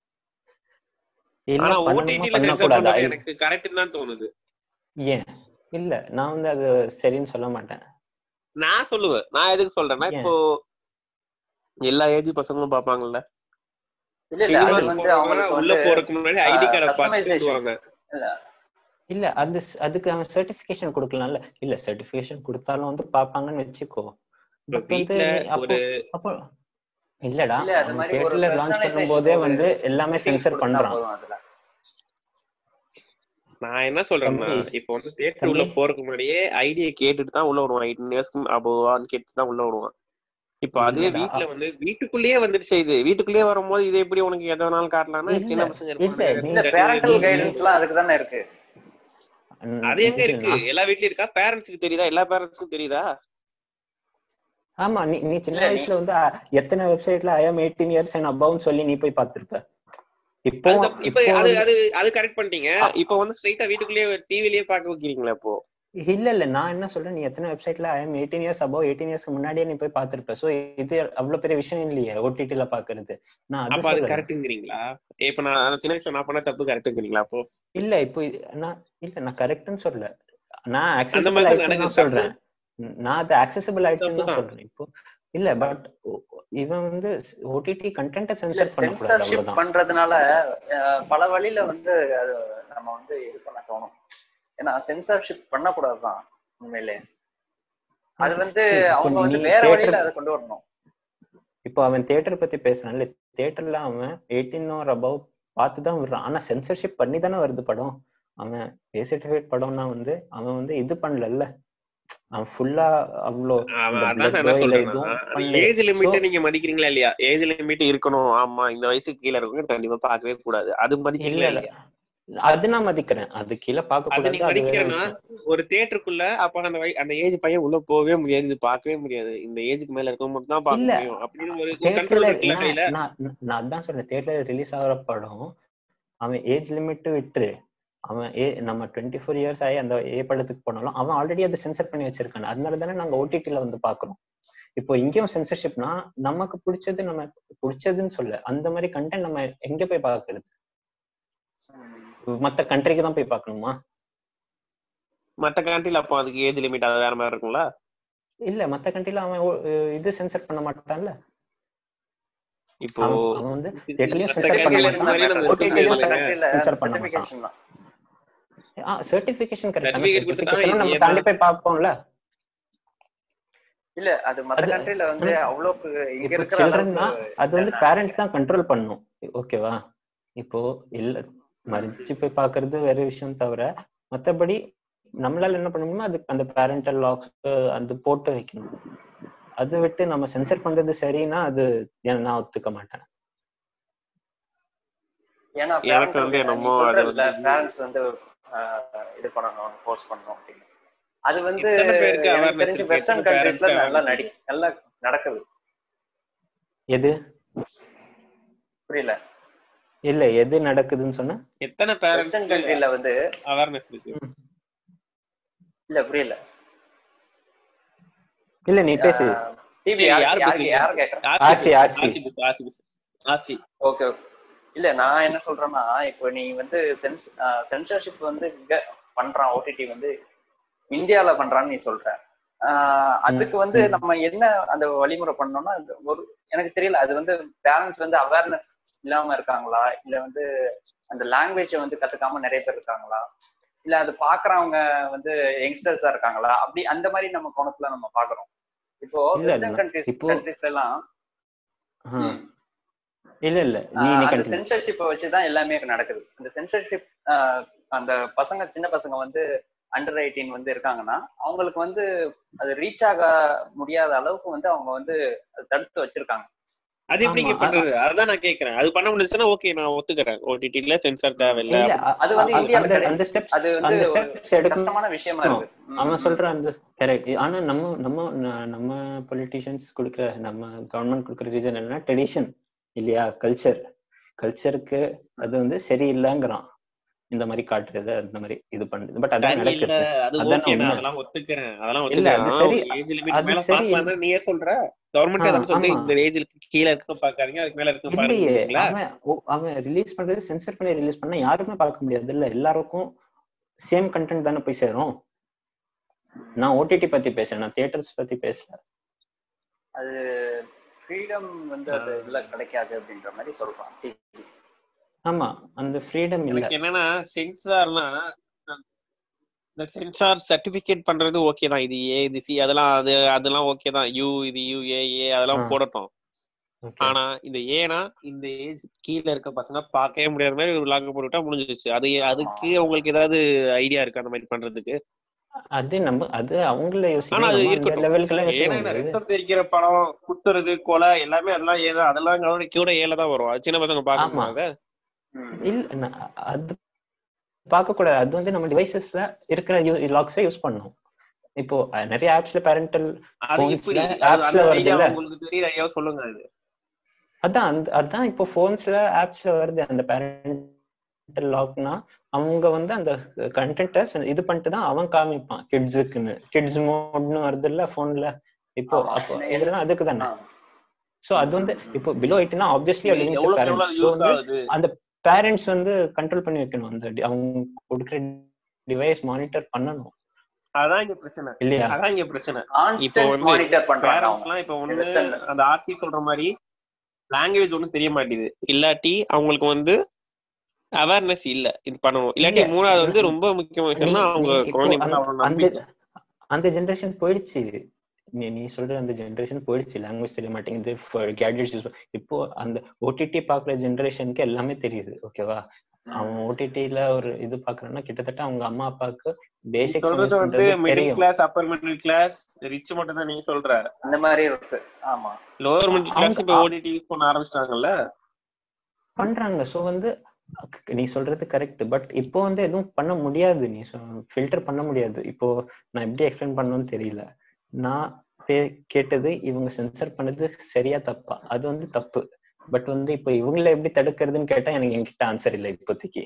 இல்ல ஆனா பண்ணணுமா ஓடிடில சென்சர் பண்ணக்கூடாதா பண்றது எனக்கு கரெக்ட் தான் தோணுது ஏன் இல்ல நான் வந்து அது சரின்னு சொல்ல மாட்டேன் நான் சொல்லுவேன் நான் எதுக்கு சொல்றேன்னா ஏன்? இப்போ எல்லா ஏஜ் பசங்களும் பாப்பாங்கல்ல இல்ல இல்ல அது சினிமாக்கு வந்து போறவங்க அவங்களுக்கு உள்ள வந்து போறதுக்கு முன்னாடி ஐடி கார்டை பார்த்து customization. சொல்லுவாங்க இல்ல அது ஸ்- அதுக்கு அவன் சர்டிபிகேஷன் கொடுக்கலாம்ல இல்ல சர்டிபிகேஷன் கொடுத்தாலும் வந்து பாப்பாங்கன்னு வச்சுக்கோ இப்ப But வந்து வீட்ல நீ அப்போ ஒரு அப்போ இல்லடா இல்ல அது அவன் மாதிரி ஒரு தியேட்டர்ல லான்ச் personalization பண்ணும்போதே ஒரு வந்து எல்லாமே settings சென்சர் கொடுத்தா பண்றான் போதும் அதுல. நான் என்ன சொல்றேன்னா தம்பி, இப்போ வந்து தியேட்டர் உள்ள தம்பி. போறதுக்கு முன்னாடியே ஐடியை கேட்டுட்டு தான் உள்ள விடுவான் எயிட்டீன் இயர்ஸ்க்கு அபோவான்னு கேட்டு தான் உள்ள விடுவான் இப்போ அதுவே இல்லடா. வீட்ல வந்து வீட்டுக்குள்ளேயே வந்துடுச்சு இது வீட்டுக்குள்ளேயே வரும்போது இது எப்படி உனக்கு எதை வேணாலும் காட்டலாம்னா இல்ல, சின்ன பசங்க இல்ல, இருப்பாங்க நீ- இல்ல டக்கு பேரண்டல் நீ- கைடன்ஸ் எல்லாம் அதுக்கு தானே இருக்கு ம், அது எங்க இது இருக்கு நான் எல்லா வீட்லயும் இருக்கா பேரண்ட்ஸ்க்கு தெரியுதா எல்லா பேரண்ட்ஸ்க்கும் தெரியுதா ஆமா நீ நீ சின்ன இல்ல, நீ- வயசுல வந்து அ, எத்தனை வெப்சைட்ல I am eighteen years and அபவுன்னு சொல்லி நீ போய் பார்த்திருப்ப இப்போ அது தப்பு. இப்ப இப்போ அது வந்து- அது அது கரெக்ட் பண்ணிட்டீங்க இப்ப வந்து ஸ்ட்ரைட்டா வீட்டுக்குள்ளேயே டிவிலயே பாக்க வைக்கிறீங்களா இப்போ இல்ல இல்ல நான் என்ன சொல்றேன் நீ எத்தனை வெப்சைட்ல I am eighteen years above eighteen years முன்னாடியே நீ போய் பார்த்திருப்ப சோ இது அவ்வளவு பெரிய விஷயம் இல்லையே ஓடிடில பாக்குறது நான் அது அப்ப அது சொல்றேன் கரெக்ட்ங்கிறீங்களா இப்ப நான் அந்த சின்ன வயசுல நான் பண்ண தப்பு கரெக்ட்ங்கிறீங்களா அப்போ இல்ல இப்போ இது- நான் இல்ல நான் கரெக்ட்னு சொல்லல நான் அந்த accessible மாதிரி தான் ஆயிடுச்சுன்னு தான் நடக்குது. சொல்றேன் ம், நான் அது accessible ஆயிடுச்சுன்னு தான் தப்புதான். சொல்றேன் இப்போ இல்ல பட் இவன் வந்து ஓடிடி கண்டென்ட்டை இல்ல சென்சர் பண்ணக்கூடாது சென்சர்ஷிப் அவ்வளவுதான் பண்றதுனால அஹ், பல வழியில வந்து அது நம்ம வந்து இது பண்ண தோணும் ஏன்னா சென்சர்ஷிப் பண்ணக்கூடாதுதான் உண்மையிலே அது வந்து சரி, இப்போ அவங்க வந்து நீ வேற theatre- வழியில அதை கொண்டு வரணும் இப்போ அவன் தியேட்டர் பத்தி பேசுறான்ல தியேட்டர்ல அவன் எயிட்டீன் ஆர் அபவ் பார்த்து தான் விடுறான் ஆனா சென்சர்ஷிப் பண்ணி தானே வருது படம் அவன் ஏ சர்டிபிகேட் படம்னா வந்து அவன் வந்து இது பண்ணலல்ல அவன் ஃபுல்லா அவ்வளோ அவன் இந்த அதான் நான் blood என்ன oil சொல்றேன்னா, எதுவும் அது பண்ணல. ஏஜ் லிமிட் So- நீங்க மதிக்கிறீங்களா இல்லையா ஏஜ் லிமிட் இருக்கணும் ஆமா இந்த வயசுக்கு கீழ இருக்கவங்க கண்டிப்பா பார்க்கவே கூடாது அது இல்ல மதிக்கிறீங்களா இல்ல இல்லையா அது நான் மதிக்கிறேன் அது கீழே பார்க்க அது கூடாது நீங்க அது வேற மதிக்கிறேன்னா விஷயம் ஒரு தியேட்டருக்குள்ள அப்ப அந்த வய- அந்த ஏஜ் பையன் உள்ள போகவே முடியாது இது பார்க்கவே முடியாது இந்த ஏஜ்க்கு மேல இருக்கவங்க மட்டும் தான் பார்க்க இல்ல. முடியும் அப்படின்னு ஒரு தேட்டர்ல கண்ட்ரோல் இருக்குல்ல கையில நான் நான் அதான் சொல்றேன் தேட்டர்ல ரிலீஸ் ஆகுற படம் அவன் ஏஜ் லிமிட் விட்டுரு அவன் ஏ நம்ம டுவெண்ட்டி ஃபோர் இயர்ஸ் ஆகி அந்த ஏ படத்துக்கு போனாலும் அவன் ஆல்ரெடி அதை சென்சர் பண்ணி வச்சிருக்கான் அதனால தானே நாங்க ஓடிடில வந்து பாக்குறோம் இப்போ இங்கேயும் சென்சர்ஷிப்னா நமக்கு பிடிச்சது நம்ம பிடிச்சதுன்னு சொல்ல அந்த மாதிரி கண்டென்ட் நம்ம எங்க போய் பாக்குறது மத்த கண்ட்ரிக்கு தான் போய் பார்க்கணுமா மத்த கண்ட்ரில அப்போ அதுக்கு ஏஜ் லிமிட் அது வேற மாதிரி இருக்கும்ல இல்ல மத்த கண்ட்ரில அவன் ஓ- இது சென்சர் பண்ண மாட்டான்ல இப்போ அவன் அவன் வந்து theatreலயும் மத்த censor பண்ண countries மாட்டான். மாதிரி நம்ம இருக்க OTT லயும் முடியாது. censor பண்ண மாட்டான். சர்டிபிகேஷன் கரெக்ட் Certificate கொடுத்துட்டா சர்டிபிகேஷன் நம்ம இது தாண்டி போய் பார்ப்போம்ல இல்ல அது மத்த அது- கண்ட்ரில வந்து அவ்வளவுக்கு இங்க இப்போ இருக்கிற சில்ட்ரன்னா அளவுக்கு அது வந்து பேரண்ட்ஸ் தான் கண்ட்ரோல் பண்ணும் ஓகேவா இப்போ இல்ல மறிச்சு போய் பாக்குறது வேற விஷயம் தவிர மத்தபடி நம்மளால என்ன பண்ண முடியுமோ அதுக்கு அந்த பேரண்டல் லாக்ஸ் அது போட்டு வைக்கணும் அதை விட்டு நம்ம சென்சர் பண்றது சரின்னா அது ஏன் நான் ஒத்துக்க மாட்டேன் ஏன்னா எனக்கு வந்து என்னமோ அது வந்து- பேரண்ட்ஸ் வந்து ஆஹ், இது பண்ணணும் ஃபோர்ஸ் பண்ணணும் அப்படின்னு அது வந்து எத்தனை பேருக்கு எனக்கு awareness தெரிஞ்சு இருக்கு? வெஸ்டர்ன் எத்தனை கண்ட்ரீஸ்ல parents க்கு நல்லா awareness நடி நல்லா நடக்குது எது புரியல இல்ல எது நடக்குதுன்னு சொன்னா எத்தனை வெஸ்டர்ன் பேரண்ட்ஸ் கண்ட்ரில வந்து அவேர்னஸ் இருக்கு இல்ல புரியல இல்ல நீ பேசு டிவி யார் யார் பேசுறீங்க? யார் கேக்குறேன் ஆர்சி, ஆர்சி. ஆர்சி பேசு, ஆர்சி பேசு. ஆர்சி ஓகே ஓகே இல்ல நான் என்ன சொல்றேன்னா இப்போ நீ வந்து சென்ஸ் சென்சர்ஷிப் வந்து இங்க பண்றான் ஓடிடி வந்து இந்தியால பண்றான்னு நீ சொல்ற ஆஹ் அதுக்கு வந்து ம். நம்ம என்ன அந்த வழிமுறை பண்ணோம்னா அது ஒரு எனக்கு தெரியல அது வந்து பேரண்ட்ஸ் வந்து அவேர்னஸ் இல்லாம இருக்காங்களா இல்ல வந்து அந்த லாங்குவேஜை வந்து கத்துக்காம நிறைய பேர் இருக்காங்களா இல்ல அது பாக்குறவங்க வந்து யங்ஸ்டர்ஸா இருக்காங்களா அப்படி அந்த மாதிரி நம்ம கோணத்துல நம்ம பாக்குறோம் இப்போ இல்ல, வெஸ்டர்ன் இல்ல. கண்ட்ரிஸ் இப்போ- கண்ட்ரிஸ்ல எல்லாம் ஆஹ். இல்ல இல்ல நீ ஆஹ் நீ அந்த கண்டினியூ சென்சர்ஷிப்பை வச்சுதான் எல்லாமே நடக்குது அந்த சென்சர்ஷிப் அந்த பசங்க சின்ன பசங்க வந்து அண்டர் எயிட்டீன் வந்து இருக்காங்கன்னா அவங்களுக்கு வந்து அது ரீச் ஆக முடியாத அளவுக்கு வந்து அவங்க வந்து அதை தடுத்து வச்சிருக்காங்க அது எப்படிங்க ஆமா, பண்றது அதான் நான் கேக்குறேன் அது பண்ண முடிஞ்சுச்சுன்னா ஓகே நான் ஒத்துக்கிறேன் ஓடிடில சென்சார் தேவையில்ல இல்ல அ- அது வந்து அ- இந்தியால அந்த- கிடையாது. அந்த ஸ்டெப்ஸ் அது வந்து அந்த ஒரு ஸ்டெப்ஸ் எடுக்கணும் கஷ்டமான விஷயமா இருக்கு ம், அவன் ம். சொல்ற அந்த கரெக்ட் ஆனா நம்ம நம்ம ந- நம்ம பொலிட்டிஷியன்ஸ் கொடுக்குற நம்ம கவர்மெண்ட் கொடுக்குற ரீசன் என்னன்னா ட்ரெடிஷன் இல்லையா கல்ச்சர் கல்ச்சருக்கு அது வந்து சரியில்லைங்கிறான் இந்த மாதிரி காட்டுறது அந்த மாதிரி இது பண்ணுது பட் அதான் சரி இல்ல நடக்குது அது அதான் ஓகே உண்மை. நான் அதெல்லாம் ஒத்துக்கிறேன் அதெல்லாம் இல்ல, அது சரி. ஒத்துக்கிறேன் ஏஜ் லிமிட் அது மேல சரி. பாக்கலாம் நீயே சொல்ற கவர்மெண்ட் ஆ, அதான் சொல்லுது ஆமா. இந்த ஏஜ்க்கு கீழ இருக்க பாக்காதீங்க அதுக்கு மேல இருக்க இல்லையே பாருங்களா அவன் ஓ- அவன் ரிலீஸ் பண்றது சென்சர் பண்ணி ரிலீஸ் பண்ணா யாருமே பார்க்க முடியாது இல்ல எல்லாருக்கும் சேம் கண்டென்ட் தானே போய் சேரும் நான் ஓடிடி பத்தி பேசுறேன் நான் தியேட்டர்ஸ் பத்தி பேசல அது ஃப்ரீடம் வந்து அது இதுல கிடைக்காது அப்படின்ற மாதிரி சொல்றான் TV. ஆமா அந்த ஃப்ரீடம் இல்ல எனக்கு என்னன்னா சென்சார்னா இந்த சென்சார் சர்டிபிகேட் பண்றது ஓகே தான் இது ஏ இது சி அதெல்லாம் அது அதெல்லாம் ஓகே தான் யூ இது யூ ஏ ஏ அதெல்லாம் ஆ. போடட்டும் Okay. ஆனா இந்த ஏனா இந்த ஏஜ் கீழ இருக்க பசங்க பார்க்கவே முடியாத மாதிரி ஒரு லாக் போட்டுட்டா முடிஞ்சிருச்சு அது அதுக்கு உங்களுக்கு ஏதாவது ஐடியா இருக்கு அந்த மாதிரி பண்றதுக்கு அது நம்ம அது அவங்கள ஆனா யோசிக்கணும் அது நம்ம அந்த இருக்கட்டும். லெவலுக்கு எல்லாம் யோசிக்க ஏன்னா முடியாது ரத்தம் தெரிக்கிற படம் குத்துறது கொலை எல்லாமே அதெல்லாம் ஏதா அதெல்லாம் கவனிக்க கூட ஏல தான் வரும் அது சின்ன பசங்க பார்க்க ஆமா. முடியாது ம். இல்ல நான் அது பார்க்க கூடாது அது வந்து நம்ம டிவைசஸ்ல இருக்கிற லாக்ஸை யூஸ் பண்ணணும் இப்போ அஹ், நிறைய ஆப்ஸ்ல பேரண்டல் அது Phones இப்படி ல, அது apps அந்த ல வருது ஐடியா இல்ல? உங்களுக்கு தெரியற ஐடியா சொல்லுங்க அது அதான் அந்த அதான் இப்போ போன்ஸ்ல ஆப்ஸ்ல வருது அந்த பேரண்டல் லாக்னா அவங்க வந்து அந்த கண்டென்ட்டை இது பண்ணிட்டு தான் அவன் காமிப்பான் கிட்ஸுக்குன்னு கிட்ஸ் மோட்னு வருது இல்ல போன்ல இப்போ ஆமா. அப்போ என்ன- இதெல்லாம் அதுக்கு தானே ஆ. சோ அது வந்து இப்போ பிலோ எயிட்னா ஆப்வியஸ்லி இது எவ்வளவு எவ்வளவு யூஸ் ஆகுது அந்த பேரண்ட்ஸ் வந்து கண்ட்ரோல் பண்ணி வைக்கணும் அந்த di- அவங்க கொடுக்குற டிவைஸ் மானிட்டர் பண்ணணும் அதான் இங்க பிரச்சனை இல்லையா அதான் இங்க பிரச்சனை கான்ஸ்டன்ட் வந்து மானிட்டர் பண்றாங்க பேரண்ட்ஸ் அவங்க எல்லாம் இப்ப ஒண்ணு Western. அந்த ஆர்த்தி சொல்ற மாதிரி லாங்குவேஜ் ஒண்ணும் தெரிய மாட்டேங்குது இல்லாட்டி அவங்களுக்கு வந்து அவேர்னஸ் இல்ல இது பண்ணணும் இல்லாட்டி இல்ல. மூணாவது வந்து ரொம்ப முக்கியமான விஷயம்னா நீ- அவங்க நீ இப்போ குழந்தை மேல அந்த- அவ்வளவு அந்த நம்பிக்கை அந்த ஜெனரேஷன் போயிடுச்சு நீ நீ சொல்ற அந்த ஜென்ரேஷன் போயிடுச்சு லாங்குவேஜ் தெரிய மாட்டேங்குது கேட்ஜெட்ஸ் யூஸ் இப்போ அந்த ஓடிடி பாக்குற ஜென்ரேஷனுக்கு எல்லாமே தெரியுது ஓகேவா அவன் ஓடிடில ஒரு இது பாக்குறான்னா கிட்டத்தட்ட அவங்க அம்மா அப்பாவுக்கு நீ பேசிக் சொல்றது வந்து middle class upper middle class rich மட்டும் தான் நீ சொல்ற அந்த மாதிரி இருக்கு ஆமா லோவர் மிடில் கிளாஸ் அவங்க- இப்ப ஓடிடி யூஸ் பண்ண ஆரம்பிச்சிட்டாங்கல்ல பண்றாங்க சோ வந்து அக்- நீ சொல்றது கரெக்ட் பட் இப்போ வந்து எதுவும் பண்ண முடியாது நீ ஃபில்டர் பண்ண முடியாது இப்போ நான் எப்படி எக்ஸ்பிளைன் பண்ணணும்னு தெரியல நான் பே- கேட்டது இவங்க சென்சர் பண்ணது சரியா தப்பா அது வந்து தப்பு பட் வந்து இப்போ இவங்கள எப்படி தடுக்கிறதுன்னு கேட்டா எனக்கு என்கிட்ட ஆன்சர் இல்லை இப்போதைக்கு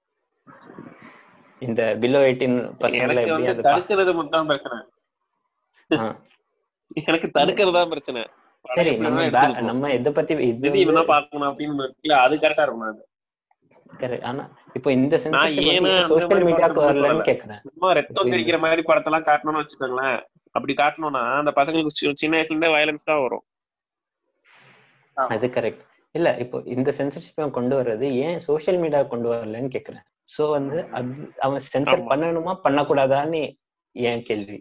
இந்த பிலோ எயிட்டீன் பசங்களை எனக்கு எப்படி வந்து அதை பா- தடுக்கிறது மட்டும் தான் பிரச்சனை ஆ. எனக்கு தடுக்கிறது தான் பிரச்சனை படம் சரி எப்படி நம்ம வேணா பே- எடுத்துட்டு நம்ம எதை பத்தி போ. இது இது இவன் தான் பார்க்கணும் அப்படின்னு இருக்குல்ல அது கரெக்டா இருக்கும் அது correct. ஆனா இப்போ இந்த நான் ஏன்னா அந்த சோசியல் மாதிரி மீடியாக்கு படத்தை வரலன்னு சொல்லல. கேக்குறேன் சும்மா ரத்தம் தெரிக்கிற மாதிரி படத்தெல்லாம் காட்டணும்னு வச்சுக்கோங்களேன் அப்படி காட்டணும்னா அந்த பசங்களுக்கு சி- சின்ன வயசுல இருந்தே வயலன்ஸ் தான் வரும் ஆமா. அது கரெக்ட் இல்ல இப்போ இந்த சென்சர்ஷிப் கொண்டு வர்றது ஏன் சோஷியல் மீடியா கொண்டு வரலன்னு கேக்குறேன் சோ வந்து அது அவன் சென்சர் ஆமா. பண்ணணுமா பண்ணக்கூடாதான்னு என் கேள்வி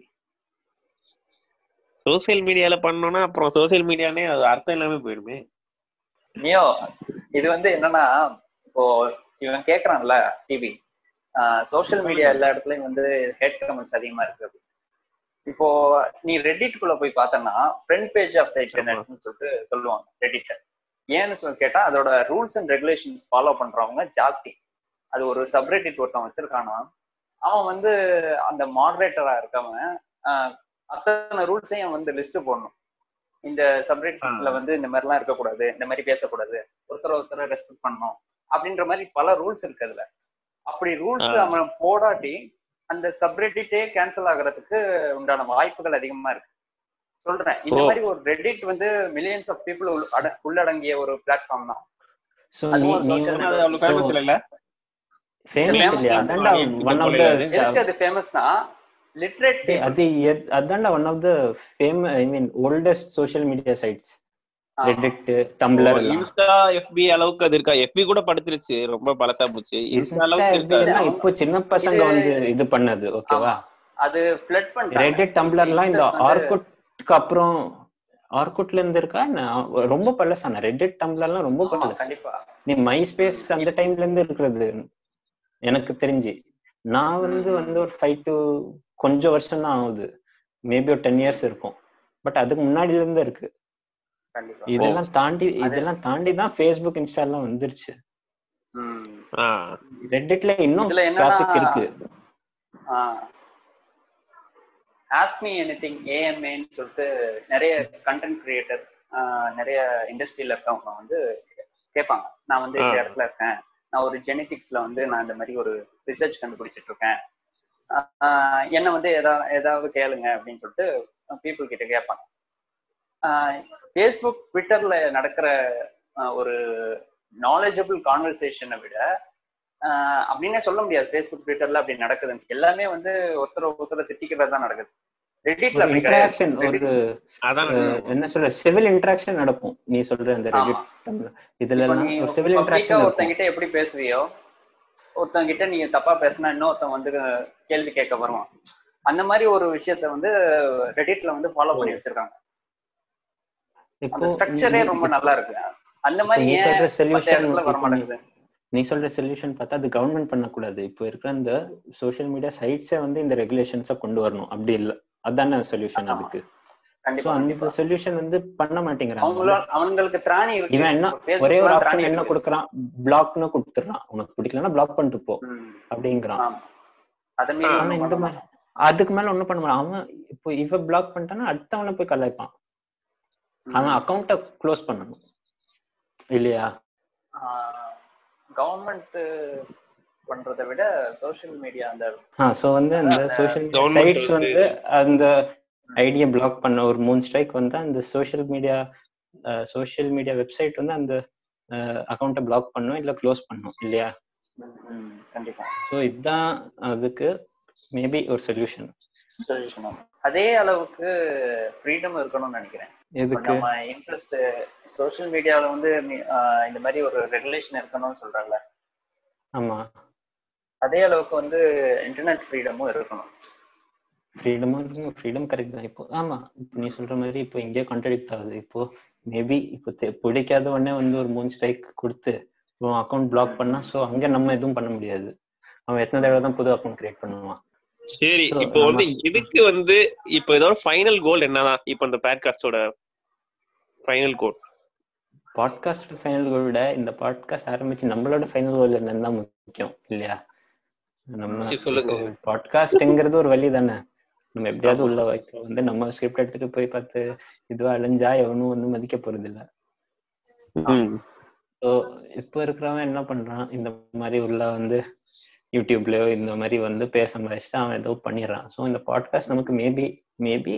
சோசியல் மீடியால பண்ணோம்னா அப்புறம் சோசியல் மீடியானே அது அர்த்தம் இல்லாம போயிடுமே நியோ இது வந்து என்னன்னா இப்போ இவன் கேக்குறான்ல டிவி சோஷியல் மீடியா எல்லா இடத்துலயும் வந்து ஹேட் கமெண்ட்ஸ் அதிகமா இருக்கு இப்போ நீ ரெடிட் குள்ள போய் பார்த்தனா ஃப்ரண்ட் பேஜ் ஆஃப் த இன்டர்நெட்னு சொல்லிட்டு சொல்லுவாங்க ரெடிட்ட ஏன்னு சொல்லி கேட்டா அதோட ரூல்ஸ் அண்ட் ரெகுலேஷன்ஸ் ஃபாலோ பண்றவங்க ஜாஸ்தி அது ஒரு சப்ரெடிட் ஒருத்தன் வச்சிருக்கானா அவன் வந்து அந்த மாடரேட்டரா இருக்கவன் ஆஹ், அத்தனை ரூல்ஸையும் வந்து லிஸ்ட் போடணும் இந்த சப்ரெடிட்ல வந்து இந்த மாதிரிலாம் இருக்கக்கூடாது இந்த மாதிரி பேசக்கூடாது ஒருத்தர் ஒருத்தர் ரெஸ்பெக்ட் பண்ணணும் அப்படின்ற மாதிரி பல ரூல்ஸ் இருக்கு அதுல அப்படி ரூல்ஸ் ஆ. அவன் போடாட்டி அந்த சப்ரெடிட்டே கேன்சல் ஆகுறதுக்கு உண்டான வாய்ப்புகள் அதிகமா இருக்கு சொல்றேன் இந்த ஓ. மாதிரி ஒரு ரெடிட் வந்து மில்லியன்ஸ் ஆஃப் பீப்புள் உள்ளடங்கிய ஒரு பிளாட்ஃபார்ம் தான் சோ அதுவும் நீ ஒரு நீ social ஆனா அது அவ்வளவு ஃபேமஸ் இல்ல ஃபேமஸ் famous இல்லையா தான் அதான்டா சொல்லுவாங்க. ஒன் ஆஃப் எதுக்கு த எதுக்கு அது ஃபேமஸ்னா லிட்ரேட் அது எத்- அதான்டா one of the fame I mean oldest social media sites Reddit Tumblr எல்லாம் இன்ஸ்டா எஃபி அளவுக்கு அது இருக்கா எஃபி கூட படுத்துருச்சு ரொம்ப பழசா போச்சு இன்ஸ்டா Insta, அளவுக்கு FB இருக்கா எல்லாம் இப்போ சின்ன பசங்க இது- வந்து இது பண்ணது ஓகேவா அது ஃபிளட் பண்ணிட்டாங்க ரெடிட் டம்ளர்லாம் இந்த Users வந்து- ஆர்குட்க்கு அப்புறம் ஆர்குட்ல இருந்து இருக்கா என்ன? ரொம்ப பழசான ரெடிட் டம்ளர்லாம் ரொம்ப ஆமா, பழசு கண்டிப்பா நீ மை ஸ்பேஸ் அந்த டைம்ல இருந்து இருக்கிறது எனக்கு தெரிஞ்சு நான் வந்து ம். வந்து ஒரு ஃபைவ் டு கொஞ்சம் வருஷம் தான் ஆகுது மேபி ஒரு டென் இயர்ஸ் இருக்கும் பட் அதுக்கு முன்னாடில இருந்து இருக்கு கண்டிப்பா இதெல்லாம் தாண்டி இதெல்லாம் தாண்டி தான் ஃபேஸ்புக் இன்ஸ்டா எல்லாம் வந்துருச்சு ம். ஆ. ரெடிட்ல இன்னும் இதுல என்னன்னா- டிராபிக் இருக்கு ஆஸ்க் மீ எனி திங் ஏஎம்ஏன்னு சொல்லிட்டு நிறைய கண்டென்ட் கிரியேட்டர் நிறைய இண்டஸ்ட்ரியில இருக்கவங்க வந்து கேட்பாங்க நான் வந்து இந்த ஆ. இடத்துல இருக்கேன் நான் ஒரு ஜெனட்டிக்ஸ்ல வந்து நான் இந்த மாதிரி ஒரு ரிசர்ச் கண்டுபிடிச்சிட்டு இருக்கேன் ஆஹ் என்ன வந்து ஏதாவது ஏதாவது கேளுங்க அப்படின்னு சொல்லிட்டு பீப்புள் கிட்ட கேட்பாங்க ஃபேஸ்புக் ட்விட்டர்ல நடக்கிற ஆஹ் ஒரு நாலேஜபிள் கான்வர்சேஷனை விட ஆஹ் அப்படின்னே சொல்ல முடியாது ஃபேஸ்புக் ட்விட்டர்ல அப்படி நடக்குதுன்னு எல்லாமே வந்து ஒருத்தர் ஒருத்தர் திட்டிக்கிறது தான் நடக்குது ரெடிட்ல ஒரு அப்படி இன்டராக்ஷன் கிடையாது ஒரு அதான் அஹ், என்ன சொல்ற சிவில் இன்டராக்ஷன் நடக்கும் நீ சொல்ற அந்த ஆமா. ரெடிட் இதுல இப்ப எல்லாம் நீ ஒரு சிவில் பப்ளிக்கா இன்டராக்ஷன் இருக்கும் ஒருத்தங்கிட்ட எப்படி பேசுவியோ ஒருத்தங்கிட்ட நீங்க தப்பா பேசினா இன்னொருத்தன் வந்து கேள்வி கேட்க வருவான் அந்த மாதிரி ஒரு விஷயத்த வந்து ரெடிட்ல வந்து ஃபாலோ பண்ணி வச்சிருக்காங்க இப்போ அந்த ஸ்ட்ரக்சரே நீ- ரொம்ப நல்லா இருக்கு அந்த மாதிரி நீ ஏன் சொல்ற மத்த சொல்யூஷன் இடத்துல வர மாட்டேங்குது நீ சொல்ற சொல்யூஷன் பார்த்தா அது கவர்மெண்ட் பண்ணக்கூடாது இப்போ இருக்கிற அந்த சோஷியல் மீடியா சைட்ஸே வந்து இந்த ரெகுலேஷன்ஸை கொண்டு வரணும் அப்படி இல்ல அதானே சொல்யூஷன் ஆமா. அதுக்கு சோ கண்டிப்பா அந்த கண்டிப்பா சொல்யூஷன் வந்து பண்ண மாட்டேங்கிறாங்க அவங்களோட அவங்களுக்கு திராணி இருக்கு இவன் என்ன Facebook ஒரே ஒரு லாம் ஆப்ஷன் திராணி என்ன இருக்கு. கொடுக்குறான் பிளாக்னு கொடுத்துறான் உனக்கு பிடிக்கலன்னா பிளாக் பண்ணிட்டு போ ம், அப்படிங்கிறான் ஆமா. அதை மீறி ஆனா ஆனா ஒண்ணும் இந்த பண்ண மாதிரி அதுக்கு மேல ஒண்ணும் பண்ண மாட்டான் அவன் இப்போ இவ பிளாக் பண்ணிட்டானா அடுத்தவனை போய் கலாய்ப்பான் மாட்டான். அவன் அக்கௌண்ட்டை க்ளோஸ் பண்ணணும் இல்லையா கவர்மெண்ட் பண்றதை விட சோஷியல் மீடியா அந்த ஆ சோ வந்து அந்த அதான் சோஷியல் government சைட்ஸ் வந்து- வந்து அந்த ஐடியா பிளாக் பண்ண ஒரு மூணு ஸ்ட்ரைக் வந்து அந்த social media social media website வந்து அந்த அக்கௌண்ட்டை பிளாக் பண்ணும் இல்ல க்ளோஸ் பண்ணும் இல்லையா ம், கண்டிப்பா சோ இதுதான் அதுக்கு மேபி ஒரு சொல்யூஷன் சொல்யூஷன் அதே அளவுக்கு ஃப்ரீடம் இருக்கணும்னு நினைக்கிறேன் இப்ப எதுக்கு நம்ம இன்ட்ரெஸ்ட் சோஷியல் மீடியால வந்து நீ- ஆஹ் இந்த மாதிரி ஒரு ரெகுலேஷன் இருக்கணும்னு சொல்றாங்கல்ல ஆமா அதே அளவுக்கு வந்து இன்டர்நெட் ஃப்ரீடமும் இருக்கணும் ஃப்ரீடமும் இருக்கும் ஃப்ரீடம் கரெக்ட் தான் இப்போ ஆமா இப்போ நீ சொல்ற மாதிரி இப்போ எங்கேயோ கான்ட்ரடிக்ட் ஆகுது இப்போ மேபி இப்போ தெ- பிடிக்காத உடனே வந்து ஒரு மூணு ஸ்ட்ரைக் கொடுத்து உன் அக்கௌண்ட் பிளாக் பண்ணா சோ அங்க நம்ம எதுவும் பண்ண முடியாது அவன் எத்தனை தடவை தான் புது அக்கௌண்ட் கிரியேட் பண்ணுவான் சரி So, இப்போ வந்து நம்ம- இதுக்கு வந்து இப்போ இதோட ஃபைனல் கோல் என்னதான் இப்போ இந்த பாட்காஸ்டோட final goal podcast final goal விட இந்த பாட்காஸ்ட் ஆரம்பிச்சு நம்மளோட ஃபைனல் கோல் என்னன்னு தான் முக்கியம் இல்லையா நம்ம சரி, சொல்லுங்க. பாட்காஸ்ட்ங்கிறது ஒரு வழி தானே நம்ம எப்படியாவது உள்ள வைக்க வந்து நம்ம ஸ்கிரிப்ட் எடுத்துட்டு போய் பார்த்து இதுவா அலைஞ்சா எவனும் வந்து மதிக்க போறது இல்ல ஸோ இப்போ இருக்கிறவன் என்ன பண்றான் இந்த மாதிரி உள்ள வந்து யூடியூப்லயோ இந்த மாதிரி வந்து பேச சம்பாதிச்சுட்டு அவன் ஏதோ பண்ணிடுறான் ஸோ இந்த பாட்காஸ்ட் நமக்கு மேபி மேபி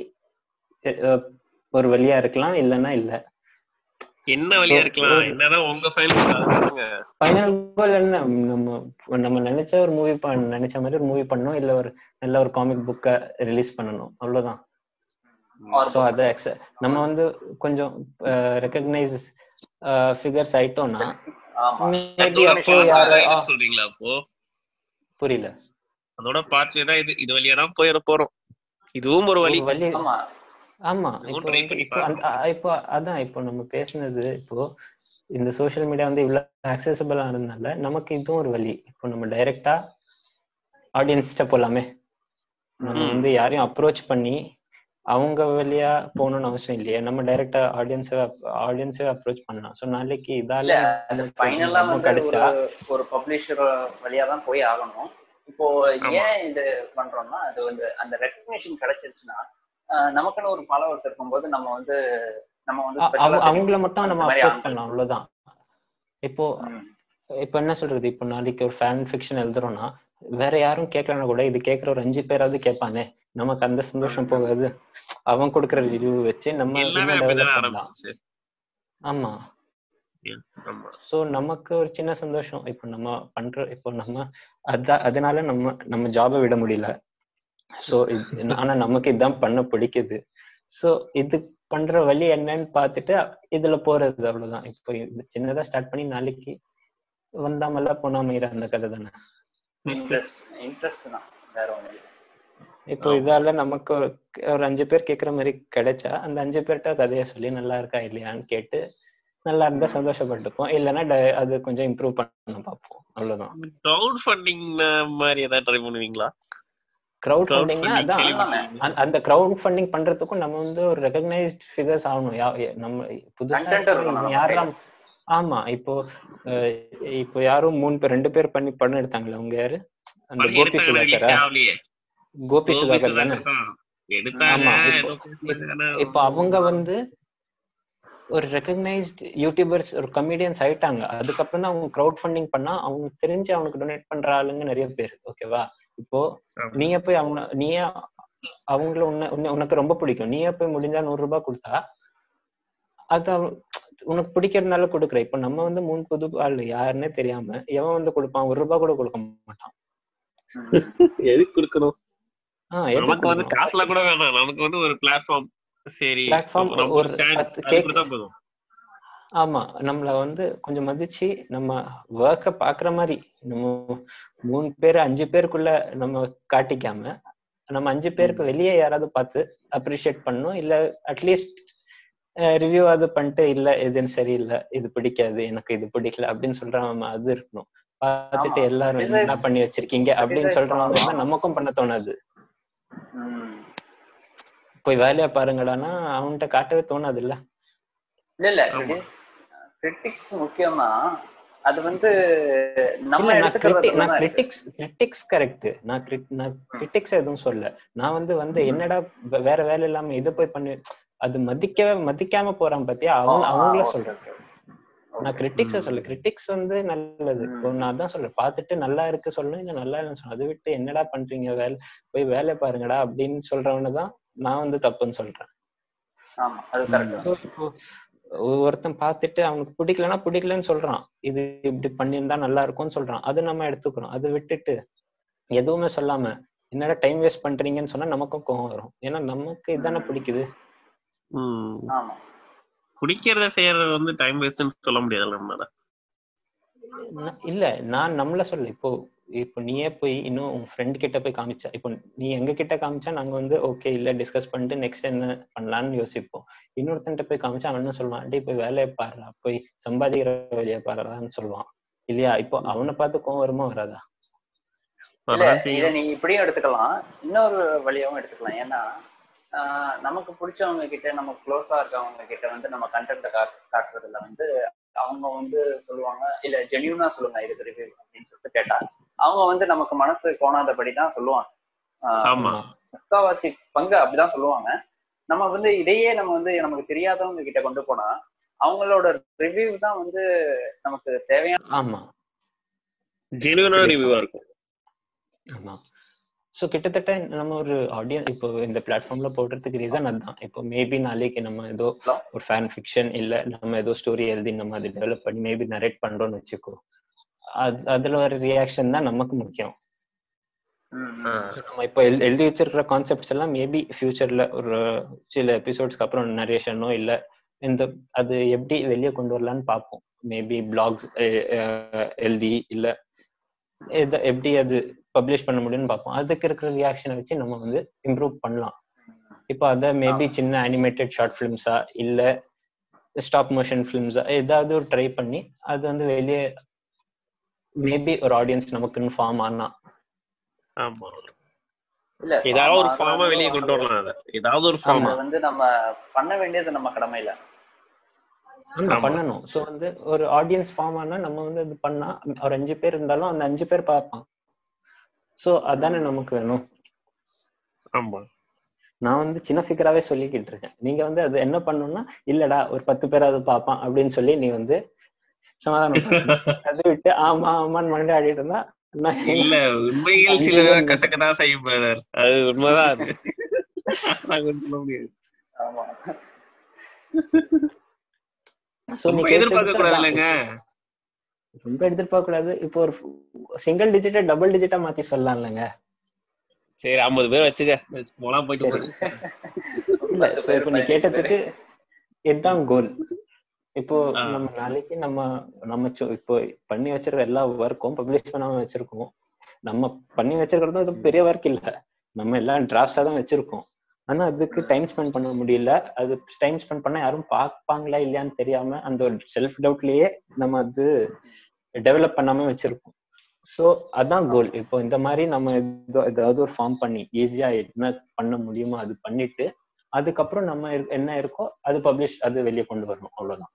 ஒரு வழியா இருக்கலாம் இல்லைன்னா இல்ல என்ன வழியா So, இருக்கலாம் ஒரு- என்னதான் உங்க ஃபைனல் ஃபைனல் கோல் என்ன நம்ம நம்ம நினைச்ச ஒரு மூவி நினைச்ச மாதிரி ஒரு மூவி பண்ணணும் இல்ல ஒரு நல்ல ஒரு காமிக் புக்கை ரிலீஸ் பண்ணணும் அவ்வளவுதான் Or ஸோ அதை accept- நம்ம வந்து கொஞ்சம் ரெக்கக்னைஸ் ஃபிகர்ஸ் ஆயிட்டோம்னா ஆமா மேபி அப்போ யாரு ஆ, சொல்றீங்களா அப்போ புரியல அதோட பார்த்து தான் இது இது வழியா தான் போயிட போறோம் இதுவும் ஒரு வழி ஒரு வழி ஆமா ஆமா இதுவும் இப்போ try வந்து பண்ணி இப்போ அந்த- அ- இப்போ அதான் இப்போ நம்ம பேசுனது இப்போ இந்த சோஷியல் மீடியா வந்து இவ்வளவு ஆக்சசபிளா இருந்தனால நமக்கு இதுவும் ஒரு வழி இப்போ நம்ம டைரக்டா ஆடியன்ஸ்ட போலாமே நம்ம ம். வந்து யாரையும் அப்ரோச் பண்ணி அவங்க வழியா போகணும்னு அவசியம் இல்லையே நம்ம டைரக்டா ஆடியன்ஸை ஆடியன்ஸை அப்ரோச் பண்ணலாம் சோ நாளைக்கு இல்ல இதால அது நமக்கு ஃபைனலா நம்ம வந்து கிடைச்சா ஒரு ஒரு பப்ளிஷர் வழியா தான் போய் ஆகணும் இப்போ ஆமா. ஏன் இது பண்றோம்னா அது வந்து அந்த ரெக்கக்னேஷன் கிடைச்சிருச்சுன்னா ஆஹ் நமக்குன்னு ஒரு ஃபாலோவர்ஸ் இருக்கும்போது நம்ம வந்து நம்ம வந்து அ- special ஆ அவ- அவங்கள மட்டும் அந்த நம்ம மாதிரி அப்ரோச் ஆகணும். பண்ணலாம் அவ்வளவுதான் இப்போ ம். இப்ப என்ன சொல்றது இப்போ நாளைக்கு ஒரு ஃபேன் ஃபிக்ஷன் எழுதுறோம்னா வேற யாரும் கேட்கலன்னா கூட இது கேட்கற ஒரு அஞ்சு பேராவது கேட்பானே நமக்கு அந்த சந்தோஷம் போகாது அவன் கொடுக்குற ரிவ்யூ வச்சு நம்ம எல்லாமே இன்னும் அப்படிதானே develop பண்ணலாம் ஆரம்பிச்சிச்சு ஆமா ஆமா சோ நமக்கு ஒரு சின்ன சந்தோஷம் இப்போ நம்ம பண்ற இப்போ நம்ம அதான் அதனால நம்ம நம்ம ஜாபை விட முடியல சோ ஆனா நமக்கு இதான் பண்ண பிடிக்குது சோ இது பண்ற வழி என்னன்னு பார்த்துட்டு இதுல போறது அவ்வளவுதான் இப்போ இது சின்னதா ஸ்டார்ட் பண்ணி நாளைக்கு வந்தாமல்ல போனாம அந்த கதை தானே இன்ட்ரெஸ்ட் இன்ட்ரெஸ்ட் தான் வேற ஒண்ணு இல்லை இப்போ இதால நமக்கு ஒரு ஒரு அஞ்சு பேர் கேக்குற மாதிரி கிடைச்சா அந்த அஞ்சு பேர்கிட்ட கதையை சொல்லி நல்லா இருக்கா இல்லையான்னு கேட்டு நல்லா இருந்தா சந்தோஷப்பட்டுப்போம் இல்லைன்னா ட- அது கொஞ்சம் இம்ப்ரூவ் பண்ண பார்ப்போம் அவ்வளவுதான் கிரவுட் ஃபண்டிங் மாதிரி ஏதாவது ட்ரை பண்ணுவீங்களா கிரவுட் கிரவுட் ஃபண்டிங்னா ஃபண்டிங் அதான் கேள்விப்பட்டிருக்கீங்களா? அந்த- அந்த கிரவுட் ஃபண்டிங் பண்றதுக்கும் நம்ம வந்து ஒரு ரெகக்னைஸ்ட் ஃபிகர்ஸ் ஆகணும் யா- எ- நம்ம புதுசா Content இருக்கிற இருக்கணும் இவன் நம்ம யாரெல்லாம் ஆமா இப்போ அஹ், இப்போ யாரும் மூணு பேர் ரெண்டு பேர் பண்ணி படம் எடுத்தாங்களே அவங்க யாரு அந்த படம் கோபி எடுத்தாங்க release சுதாகரா ஆகலையே. கோபி கோபி சுதாகர் தானே சுதாகர் தான். எடுத்தாங்க ஆமா, இப்போ- ஏதோ பேசுனாங்க, ஆனா இப்போ அவங்க வந்து ஒரு ரெகக்னைஸ்ட் யூடியூபர்ஸ் ஒரு கமெடியன்ஸ் ஆயிட்டாங்க அதுக்கப்புறம் தான் அவங்க கிரவுட் ஃபண்டிங் பண்ணா அவங்க தெரிஞ்சு அவனுக்கு டொனேட் பண்ற ஆளுங்க நிறைய பேர் ஓகேவா இப்போ ஆமா. நீயே போய் அவங்க நீயே அவங்கள உன்ன உன்ன- உனக்கு ரொம்ப பிடிக்கும் நீயே போய் முடிஞ்சா நூறு ரூபாய் கொடுத்தா அது அவ- உனக்கு பிடிக்கிறதுனால கொடுக்குற இப்ப நம்ம வந்து மூணு புது ஆள் யாருன்னே தெரியாம எவன் வந்து கொடுப்பான் ஒரு ரூபாய் கூட கொடுக்க மாட்டான் எதுக்கு கொடுக்கணும் ஆஹ் எதுக்கு நமக்கு வந்து கொடுக்கணும்? காசுல கூட வேணாம் நமக்கு வந்து ஒரு பிளாட்ஃபார்ம் சரி Platform நம்ம ஒரு ஒரு chance, பத்து அது கேக் கொடுத்தா போதும் ஆமா நம்மள வந்து கொஞ்சம் மதிச்சு நம்ம ஒர்க்க பாக்குற மாதிரி நம்ம மூணு பேர் அஞ்சு பேருக்குள்ள நம்ம காட்டிக்காம நம்ம அஞ்சு பேருக்கு வெளியே யாராவது பார்த்து அப்ரிஷியேட் பண்ணணும் இல்ல அட்லீஸ்ட் ரிவ்யூ அது பண்ணிட்டு இல்ல இதுன்னு சரியில்லை இது பிடிக்காது எனக்கு இது பிடிக்கல அப்படின்னு சொல்றவங்க அது இருக்கணும் பார்த்துட்டு ஆமா. எல்லாரும் Criticize- என்ன பண்ணி வச்சிருக்கீங்க அப்படின்னு criticize சொல்றவங்க பண்ணலாம். தான் நமக்கும் பண்ண தோணாது ம். போய் வேலையா பாருங்கடான்னா அவன்கிட்ட காட்டவே தோணாது இல்ல இல்ல இல்ல ஆமா. கிரிட்டிக்ஸ் முக்கியம் தான் அது வந்து நம்ம இல்ல நான் எடுத்துக்கிறது கிரிட்டிக் நான் தான் இருக்கு. கிரிட்டிக்ஸ் கிரிட்டிக்ஸ் கரெக்ட் நான் crit- நான் கிரிட்டிக்ஸ் எதுவும் சொல்ல நான் வந்து வந்து என்னடா வே- வேற வேலை இல்லாம இதை போய் பண்ணி அது மதிக்கவே மதிக்காம போறான் பாத்தியா அவங்க ஆ, அவங்கள okay, சொல்றேன் okay. நான் கிரிட்டிக்ஸ சொல்ல கிரிட்டிக்ஸ் வந்து நல்லது இப்போ நான் அதான் சொல்றேன் பார்த்துட்டு நல்லா இருக்கு சொல்லணும் இல்ல நல்லா இல்லைன்னு சொல்லணும் அதை விட்டு என்னடா பண்றீங்க வேலை போய் வேலை பாருங்கடா அப்படின்னு சொல்றவன தான் நான் வந்து தப்புன்னு சொல்றேன் ஆமா அது கரெக்ட் So, இப்போ ஒருத்தன் பார்த்துட்டு அவனுக்கு பிடிக்கலன்னா பிடிக்கலன்னு சொல்றான் இது இப்படி பண்ணியிருந்தா நல்லா இருக்கும்னு சொல்றான் அது நம்ம எடுத்துக்கிறோம் அதை விட்டுட்டு எதுவுமே சொல்லாம என்னடா டைம் வேஸ்ட் பண்றீங்கன்னு சொன்னா நமக்கும் கோவம் வரும் ஏன்னா நமக்கு இதானே பிடிக்குது ம். ஆமா குடிக்கிறத செய்யறது வந்து டைம் வேஸ்ட்னு சொல்ல முடியாதுல்ல நம்மளால ந- இல்ல நான் நம்மள சொல்ல இப்போ இப்போ நீயே போய் இன்னும் உன் ஃப்ரெண்ட் கிட்ட போய் காமிச்சா இப்போ நீ எங்க கிட்ட காமிச்சா நாங்க வந்து ஓகே இல்ல டிஸ்கஸ் பண்ணிட்டு நெக்ஸ்ட் என்ன பண்ணலாம்னு யோசிப்போம் இன்னொருத்தன்ட்ட போய் காமிச்சா அவன் என்ன சொல்லுவான் டேய் போய் வேலையை பாருடா போய் சம்பாதிக்கிற வேலையை பாருடான்னு சொல்லுவான் இல்லையா இப்போ அவனை பார்த்து கோவம் வருமா வராதா இல்ல அதான் இத செய்யும். நீ இப்படியும் எடுத்துக்கலாம் இன்னொரு வழியாவும் எடுத்துக்கலாம் ஏன்னா ஆஹ் நமக்கு பிடிச்சவங்க கிட்ட நம்ம க்ளோஸா இருக்கவங்க கிட்ட வந்து நம்ம கண்டென்ட் காட்டுறதுல வந்து அவங்க வந்து சொல்லுவாங்க இல்ல ஜென்யூனா சொல்லுங்க இதுக்கு ரிவ்யூ அப்படின்னு சொல்லிட்டு கேட்டா அவங்க வந்து நமக்கு மனசு கோணாதபடி தான் சொல்லுவாங்க ஆஹ் ஆமா முக்காவாசி பங்கு அப்படிதான் சொல்லுவாங்க நம்ம வந்து இதையே நம்ம வந்து நமக்கு தெரியாதவங்க கிட்ட கொண்டு போனா அவங்களோட ரிவ்யூ தான் வந்து நமக்கு தேவையான ஆமா ஜெனுவனா ரிவ்யூவா இருக்கும் ஆமா சோ கிட்டத்தட்ட நம்ம ஒரு ஆடியன்ஸ் இப்போ இந்த பிளாட்ஃபார்ம்ல போடுறதுக்கு ரீசன் அதுதான் இப்போ மேபி நாளைக்கு நம்ம ஏதோ ஒரு ஃபேன் ஃபிக்ஷன் இல்ல நம்ம ஏதோ ஸ்டோரி எழுதி நம்ம அதை டெவலப் பண்ணி மேபி நரேட் பண்றோம்னு வச்சுக்கோ அது அதுல வர ரியாக்ஷன் தான் நமக்கு முக்கியம் So, நம்ம இப்போ எழு- எழுதி வச்சிருக்கிற கான்செப்ட்ஸ் எல்லாம் மேபி ஃபியூச்சர்ல ஒரு சில எபிசோட்ஸ்க்கு அப்புறம் நரேஷனோ இல்ல இந்த அது எப்படி வெளியே கொண்டு வரலாம்னு பார்ப்போம் மேபி பிளாக்ஸ் எழுதி இல்ல எத- எப்படி அது பப்ளிஷ் பண்ண முடியும்னு பார்ப்போம் அதுக்கு இருக்கிற ரியாக்ஷனை வச்சு நம்ம வந்து இம்ப்ரூவ் பண்ணலாம் இப்போ அதை மேபி சின்ன அனிமேட்டட் ஷார்ட் ஃபிலிம்ஸா இல்ல ஸ்டாப் மோஷன் ஃபிலிம்ஸா ஏதாவது ஒரு ட்ரை பண்ணி அது வந்து வெளியே மேபி ஒரு ஆடியன்ஸ் நமக்குன்னு ஃபார்ம் ஆனா ஆமா இல்ல ஏதாவது ஒரு ஆமா, ஃபார்மா அது வெளியே வந்து கொண்டு வரலாம் அத ஏதாவது ஒரு ஃபார்மா அது வந்து நம்ம பண்ண வேண்டியது நம்ம கடமை இல்ல ஆமா ஆமா. பண்ணணும் சோ வந்து ஒரு ஆடியன்ஸ் ஃபார்ம் ஆனா நம்ம வந்து அது பண்ணா ஒரு அஞ்சு பேர் இருந்தாலும் அந்த அஞ்சு பேர் பார்ப்பான் சோ அதானே நமக்கு வேணும் ஆமா நான் வந்து சின்ன ஃபிகராவே சொல்லிக்கிட்டு இருக்கேன் நீங்க வந்து அது என்ன பண்ணணும்னா இல்லடா ஒரு பத்து பேர் அது பார்ப்பான் அப்படின்னு சொல்லி நீ வந்து சமாதானம் பண்ணணும். அதை விட்டு ஆமா ஆமான்னு மண்டை ஆடிட்டு இருந்தா நான் இல்ல உண்மைகள் அஞ்சு சில பேர் கசக்கதான் செய்யும் brother. அது உண்மைதான் அது நான் கொஞ்சம் சொல்ல முடியாது ஆமா So, நீ ரொம்ப கேட்டதுக்கு எதிர்பார்க்க கூடாது அதான். இல்லைங்க ரொம்ப எதிர்பார்க்க கூடாது இப்போ ஒரு சிங்கிள் டிஜிட்டா டபுள் டிஜிட்டா மாத்தி சொல்லலாம் இல்லைங்க சரி ஐம்பது பேர் வச்சுக்க வச்சு போலாம் போயிட்டு சரி. போகுது இல்ல so இப்போ நீ கேட்டதுக்கு இதுதான் கோல் இப்போ ஆ. நம்ம நாளைக்கு நம்ம நம்ம சு- இப்போ பண்ணி வச்சிருக்க எல்லா ஒர்க்கும் பப்ளிஷ் பண்ணாம வச்சிருக்கோம் நம்ம பண்ணி வச்சிருக்கிறதும் அது பெரிய ஒர்க் இல்ல நம்ம எல்லாம் டிராஃப்டா தான் வச்சிருக்கோம் ஆனா அதுக்கு டைம் ஸ்பெண்ட் பண்ண முடியல அது டைம் ஸ்பெண்ட் பண்ண யாரும் பார்ப்பாங்களா இல்லையான்னு தெரியாம அந்த ஒரு செல்ஃப் டவுட்லயே நம்ம அது டெவலப் பண்ணாம வச்சிருக்கோம் சோ அதான் கோல் இப்போ இந்த மாதிரி நம்ம ஏதோ ஏதாவது ஒரு ஃபார்ம் பண்ணி ஈஸியா என்ன பண்ண முடியுமோ அது பண்ணிட்டு அதுக்கப்புறம் நம்ம இரு- என்ன இருக்கோ அது பப்ளிஷ் அது வெளியே கொண்டு வரணும் அவ்வளவுதான்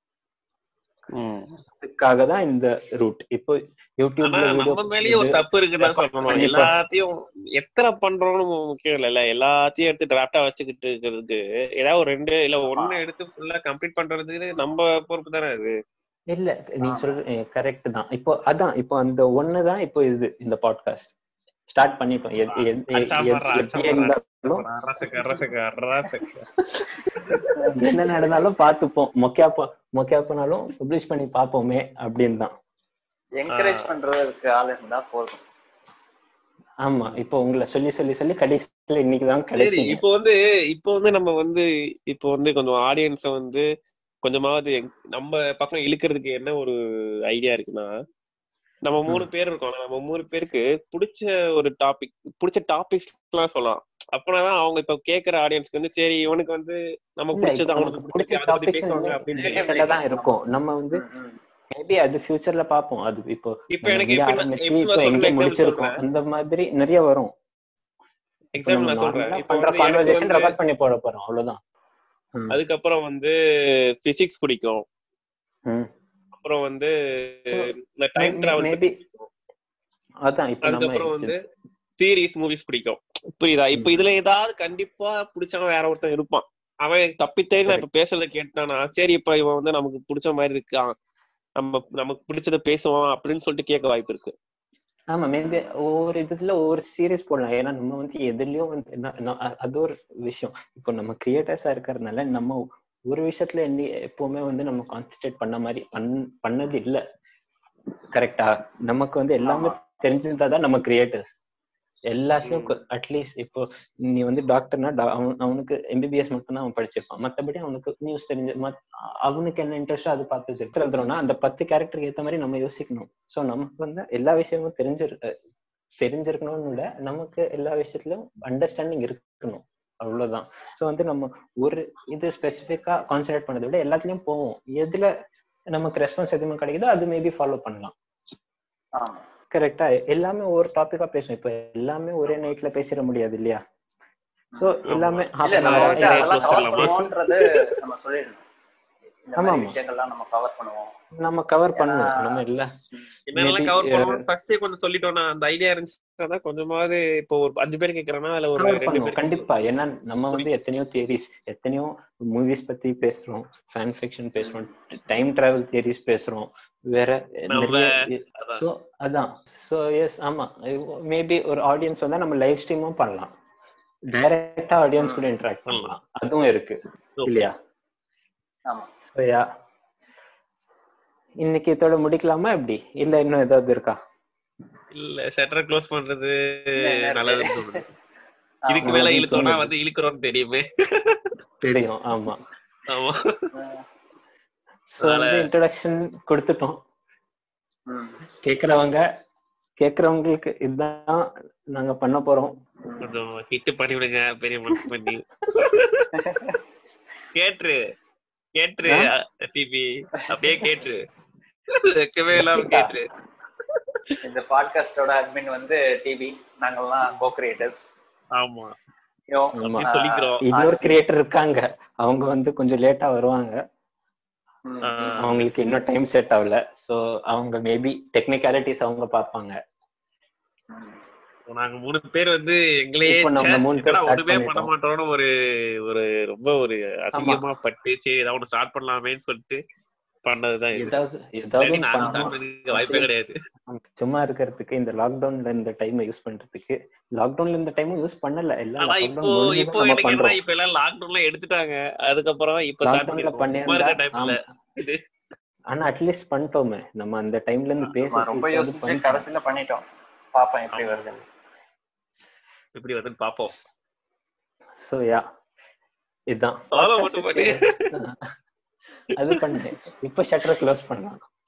அதுக்காக தான் இந்த ரூட் இப்போ ஆனா யூடியூப்ல வீடியோ நம்ம மேலயே ஒரு தப்பு இருக்குதான் சொல்லணும் கண்டிப்பா. எல்லாத்தையும் எத்தனை பண்றோம்னு முக்கியம் இல்ல எல்லாத்தையும் எடுத்து டிராப்டா வச்சுக்கிட்டு இருக்கிறதுக்கு ஏதாவது ஒரு ரெண்டு இல்ல ஒண்ணு எடுத்து ஃபுல்லா கம்ப்ளீட் பண்றதுக்கு நம்ம பொறுப்பு தானே அது இல்ல நீ சொல்ற கரெக்ட் தான் இப்போ அதான் இப்போ அந்த ஒண்ணு தான் இப்போ இது இந்த பாட்காஸ்ட் ஸ்டார்ட் பண்ணிட்டோம் எது- எது- எது- அச்சா எது- பண்றா, அச்சா எப்படி பண்றா. இருந்தாலும் அரசக்க அரசக்க அரசக்க என்ன நடந்தாலும் பார்த்துப்போம் மொக்கையா போ மொக்கையா போனாலும் பப்ளிஷ் பண்ணி பார்ப்போமே அப்படின்னு தான் என்கரேஜ் பண்றதுக்கு ஆள் இருந்தா போதும் ஆமா இப்போ உங்களை சொல்லி சொல்லி சொல்லி கடைசியில இன்னைக்குதான் சரி கிடைச்சீங்க இப்போ வந்து இப்போ வந்து நம்ம வந்து இப்போ வந்து கொஞ்சம் ஆடியன்ஸ வந்து கொஞ்சமாவது எங்க- நம்ம பக்கம் இழுக்கிறதுக்கு என்ன ஒரு ஐடியா இருக்குன்னா நம்ம மூணு பேர் இருக்கோம் நம்ம மூணு பேருக்கு பிடிச்ச ஒரு டாபிக் பிடிச்ச டாபிக்ஸ் எல்லாம் சொல்லலாம் அப்பனாதான் அவங்க இப்ப கேக்குற ஆடியன்ஸ்க்கு வந்து சரி இவனுக்கு வந்து நமக்கு இல்ல, பிடிச்சது இப்போ அவனுக்கு நமக்கு பிடிச்சது பிடிச்ச அதை பத்தி topics பேசுவாங்க வந்து அப்படின்னு நிறைய தெரியும். ரிலேட்டடா தான் இருக்கும் நம்ம வந்து ம், ம். மேபி அது ஃபியூச்சர்ல பார்ப்போம் அது இப்போ இப்ப நம்ம எனக்கு எங்க இப்ப நான் ஆரம்பிச்சு இப்ப இப்போ நான் எங்க சொல்றேன் எக்ஸாம்பிள் முடிச்சிருக்கோம் சொல்றேன் அந்த மாதிரி நிறைய வரும் இப்போ எக்ஸாம்பிள் நம்ம நான் சொல்றேன் நார்மலா இப்ப பண்ற வந்து எனக்கு கான்வர்சேஷன் வந்து ரெக்கார்ட் பண்ணி போட போறோம் அவ்வளவுதான் ம், அதுக்கப்புறம் வந்து பிசிக்ஸ் பிடிக்கும் ம். அப்புறம் வந்து So, இந்த டைம் may- டிராவல் maybe அதான் இப்போ நம்ம அதுக்கப்புறம் வந்து சீரீஸ் மூவிஸ் பிடிக்கும் புரியுதா இப்ப ம். இதுல ஏதாவது கண்டிப்பா பிடிச்சவன் வேற ஒருத்தன் இருப்பான் அவன் தப்பித்தேரி நான் இப்ப பேசுறத கேட்டானா சரி இப்ப இவன் வந்து நமக்கு பிடிச்ச மாதிரி இருக்கான் நம்ம நமக்கு பிடிச்சத பேசுவான் அப்படின்னு சொல்லிட்டு கேட்க வாய்ப்பு இருக்கு ஆமா மேபி ஒவ்வொரு இதுல ஒவ்வொரு சீரியஸ் போடலாம் ஏன்னா நம்ம வந்து எதுலயும் வந்து என்ன- நான் அ- அது ஒரு விஷயம் இப்போ நம்ம கிரியேட்டர்ஸா இருக்கிறதுனால நம்ம ஒரு விஷயத்துல என்ன எப்பவுமே வந்து நம்ம கான்சென்ட்ரேட் பண்ண மாதிரி பண் பண்ணது இல்ல கரெக்டா நமக்கு வந்து எல்லாமே ஆமா. தெரிஞ்சிருந்தாதான் நம்ம கிரியேட்டர்ஸ் எல்லாத்துலயும் ம். அட்லீஸ்ட் இப்போ நீ வந்து டாக்டர்னா அவனுக்கு எம்பிபிஎஸ் மட்டும் தான் அவன் படிச்சிருப்பான் மத்தபடி அவனுக்கு நியூஸ் தெரிஞ்ச மத்- அவனுக்கு என்ன இன்ட்ரெஸ்டோ அது பார்த்து வச்சிருக்கு எழுதுறோம்னா அந்த பத்து கேரக்டருக்கு ஏத்த மாதிரி நம்ம யோசிக்கணும் சோ நமக்கு வந்து எல்லா விஷயமும் தெரிஞ்சிரு அஹ் தெரிஞ்சிருக்கணும்னு இல்ல நமக்கு எல்லா விஷயத்துலயும் அண்டர்ஸ்டாண்டிங் இருக்கணும் அவ்வளவுதான் சோ வந்து நம்ம ஒரு இது ஸ்பெசிபிக்கா கான்சென்ட்ரேட் பண்ணதை விட எல்லாத்துலயும் போவோம் எதுல நமக்கு ரெஸ்பான்ஸ் எதுவுமே கிடைக்குதோ அது மேபி ஃபாலோ பண்ணலாம் ஆமா கரெக்டா எல்லாமே ஒவ்வொரு டாபிக்கா பேசணும் இப்ப எல்லாமே ஒரே நைட்ல பேசிட முடியாது இல்லையா சோ எல்லாமே half இல்ல an நம்ம hour, வந்து இல்ல, அதெல்லாம் close கவர் பண்ணலாமா? பண்ணுவோன்றது நம்ம சொல்லிடணும் இந்த ஆமா, மாதிரி ஆமா. விஷயங்கள்லாம் நம்ம கவர் பண்ணுவோம் நம்ம கவர் பண்ணுவோம் ஏன்னா- நம்ம இல்ல என்னென்னலாம் Maybe, கவர் uh, பண்ணுவோம் ஃபர்ஸ்டே கொஞ்சம் சொல்லிட்டோம்னா அந்த ஐடியா இருந்துச்சுன்னா கொஞ்சமாவது இப்போ ஒரு அஞ்சு பேர் கேக்குறேன்னா அதுல ஒரு கவர் ரெண்டு பண்ணுவோம் பேர் கண்டிப்பா ஏன்னா நம்ம வந்து எத்தனையோ தியரிஸ் எத்தனையோ மூவிஸ் பத்தி பேசுறோம் ஃபேன் ஃபிக்ஷன் பேசுறோம் டைம் டிராவல் தியரிஸ் பேசுறோம் வேற நம்ம- நிறைய அதான். சோ அதான் சோ எஸ் ஆமா மேபி ஒரு ஆடியன்ஸ் வந்தா நம்ம லைவ் ஸ்ட்ரீமும் பண்ணலாம் டைரக்டா ஆடியன்ஸ் கூட இன்டராக்ட் பண்ணலாம் அதுவும் இருக்கு இல்லையா ஆமா So, yeah. இன்னைக்கு இதோட முடிக்கலாமா எப்படி இல்ல இன்னும் ஏதாவது இருக்கா இல்ல ஷட்டர் க்ளோஸ் பண்றது இல்ல, இல்ல, நல்லதுன்னு இருக்கு. தோணுது இதுக்கு ஆமா, மேல அது இழுத்தோம்னா தோணுது. வந்து இழுக்கிறோம்னு தெரியுமே தெரியும் ஆமா ஆமா அஹ் சோ வந்து இன்ட்ரோடக்ஷன் கொடுத்துட்டோம் உம் கேக்குறவங்க கேக்குறவங்களுக்கு இதுதான் நாங்க பண்ண போறோம் கொஞ்சம் ஹிட் பண்ணி விடுங்க பெரிய மனசு பண்ணி கேட்டுரு கேட்டுரு டிபி அப்படியே கேட்டுரு வைக்கவே இல்லாம கேட்டுரு இந்த பாட்காஸ்டோட அட்மின் வந்து டிவி நாங்கெல்லாம் கோ கிரியேட்டர்ஸ் ஆமா ஆமா. அப்படின்னு சொல்லிக்கிறோம் இன்னொரு கிரியேட்டர் இருக்காங்க அவங்க வந்து கொஞ்சம் லேட்டா வருவாங்க ஆஹ் அவங்களுக்கு இன்னும் டைம் செட் ஆகல சோ அவங்க மேபி டெக்னிக்காலிட்டிஸ் அவங்க பாப்பாங்க நாங்க மூணு பேர் வந்து எங்களையே இப்போ நம்ம ச்சே, மூணு பேர் என்னடா start ஒண்ணுமே பண்ண பண்ணிட்டோம். மாட்டோம்னு ஒரு ஒரு ரொம்ப ஒரு அசிங்கமா பட்டு சரி ஏதாவது ஒண்ணு ஸ்டார்ட் பண்ணலாமேன்னு சொல்லிட்டு பண்ணதுதான் இது ஏதாவது ஏதாவது இல்லாட்டி ஒண்ணு நானும் start பண்ணணும். பண்ணிருக்க வாய்ப்பே கிடையாது சும்மா இருக்கிறதுக்கு இந்த லாக்டவுன்ல இந்த டைம் யூஸ் பண்றதுக்கு லாக்டவுன்ல இந்த டைமும் யூஸ் பண்ணல எல்லாம் ஆனா lockdown இப்போ முடிஞ்சு இப்போ தான் நம்ம எனக்கு என்ன பண்றோம் இப்ப எல்லாம் லாக்டவுன்ல எடுத்துட்டாங்க அதுக்கப்புறம் இப்ப ஸ்டார்ட் லாக்டவுன்ல பண்ணிருக்கோம் சும்மா இருக்க டைம்ல பண்ணியிருந்தா ஆனா அட்லீஸ்ட் பண்ணிட்டோமே நம்ம அந்த டைம்ல இருந்து பேசி ஆமா, ரொம்ப யோசிச்சு கடைசியில பண்ணிட்டோம் பாப்போம் எப்படி வருது எப்படி வருதுன்னு பாப்போம் சோ யா இதுதான் Follow மட்டும் பண்ணு. அது பண்ணு இப்ப ஷட்டர் க்ளோஸ் பண்ணலாம்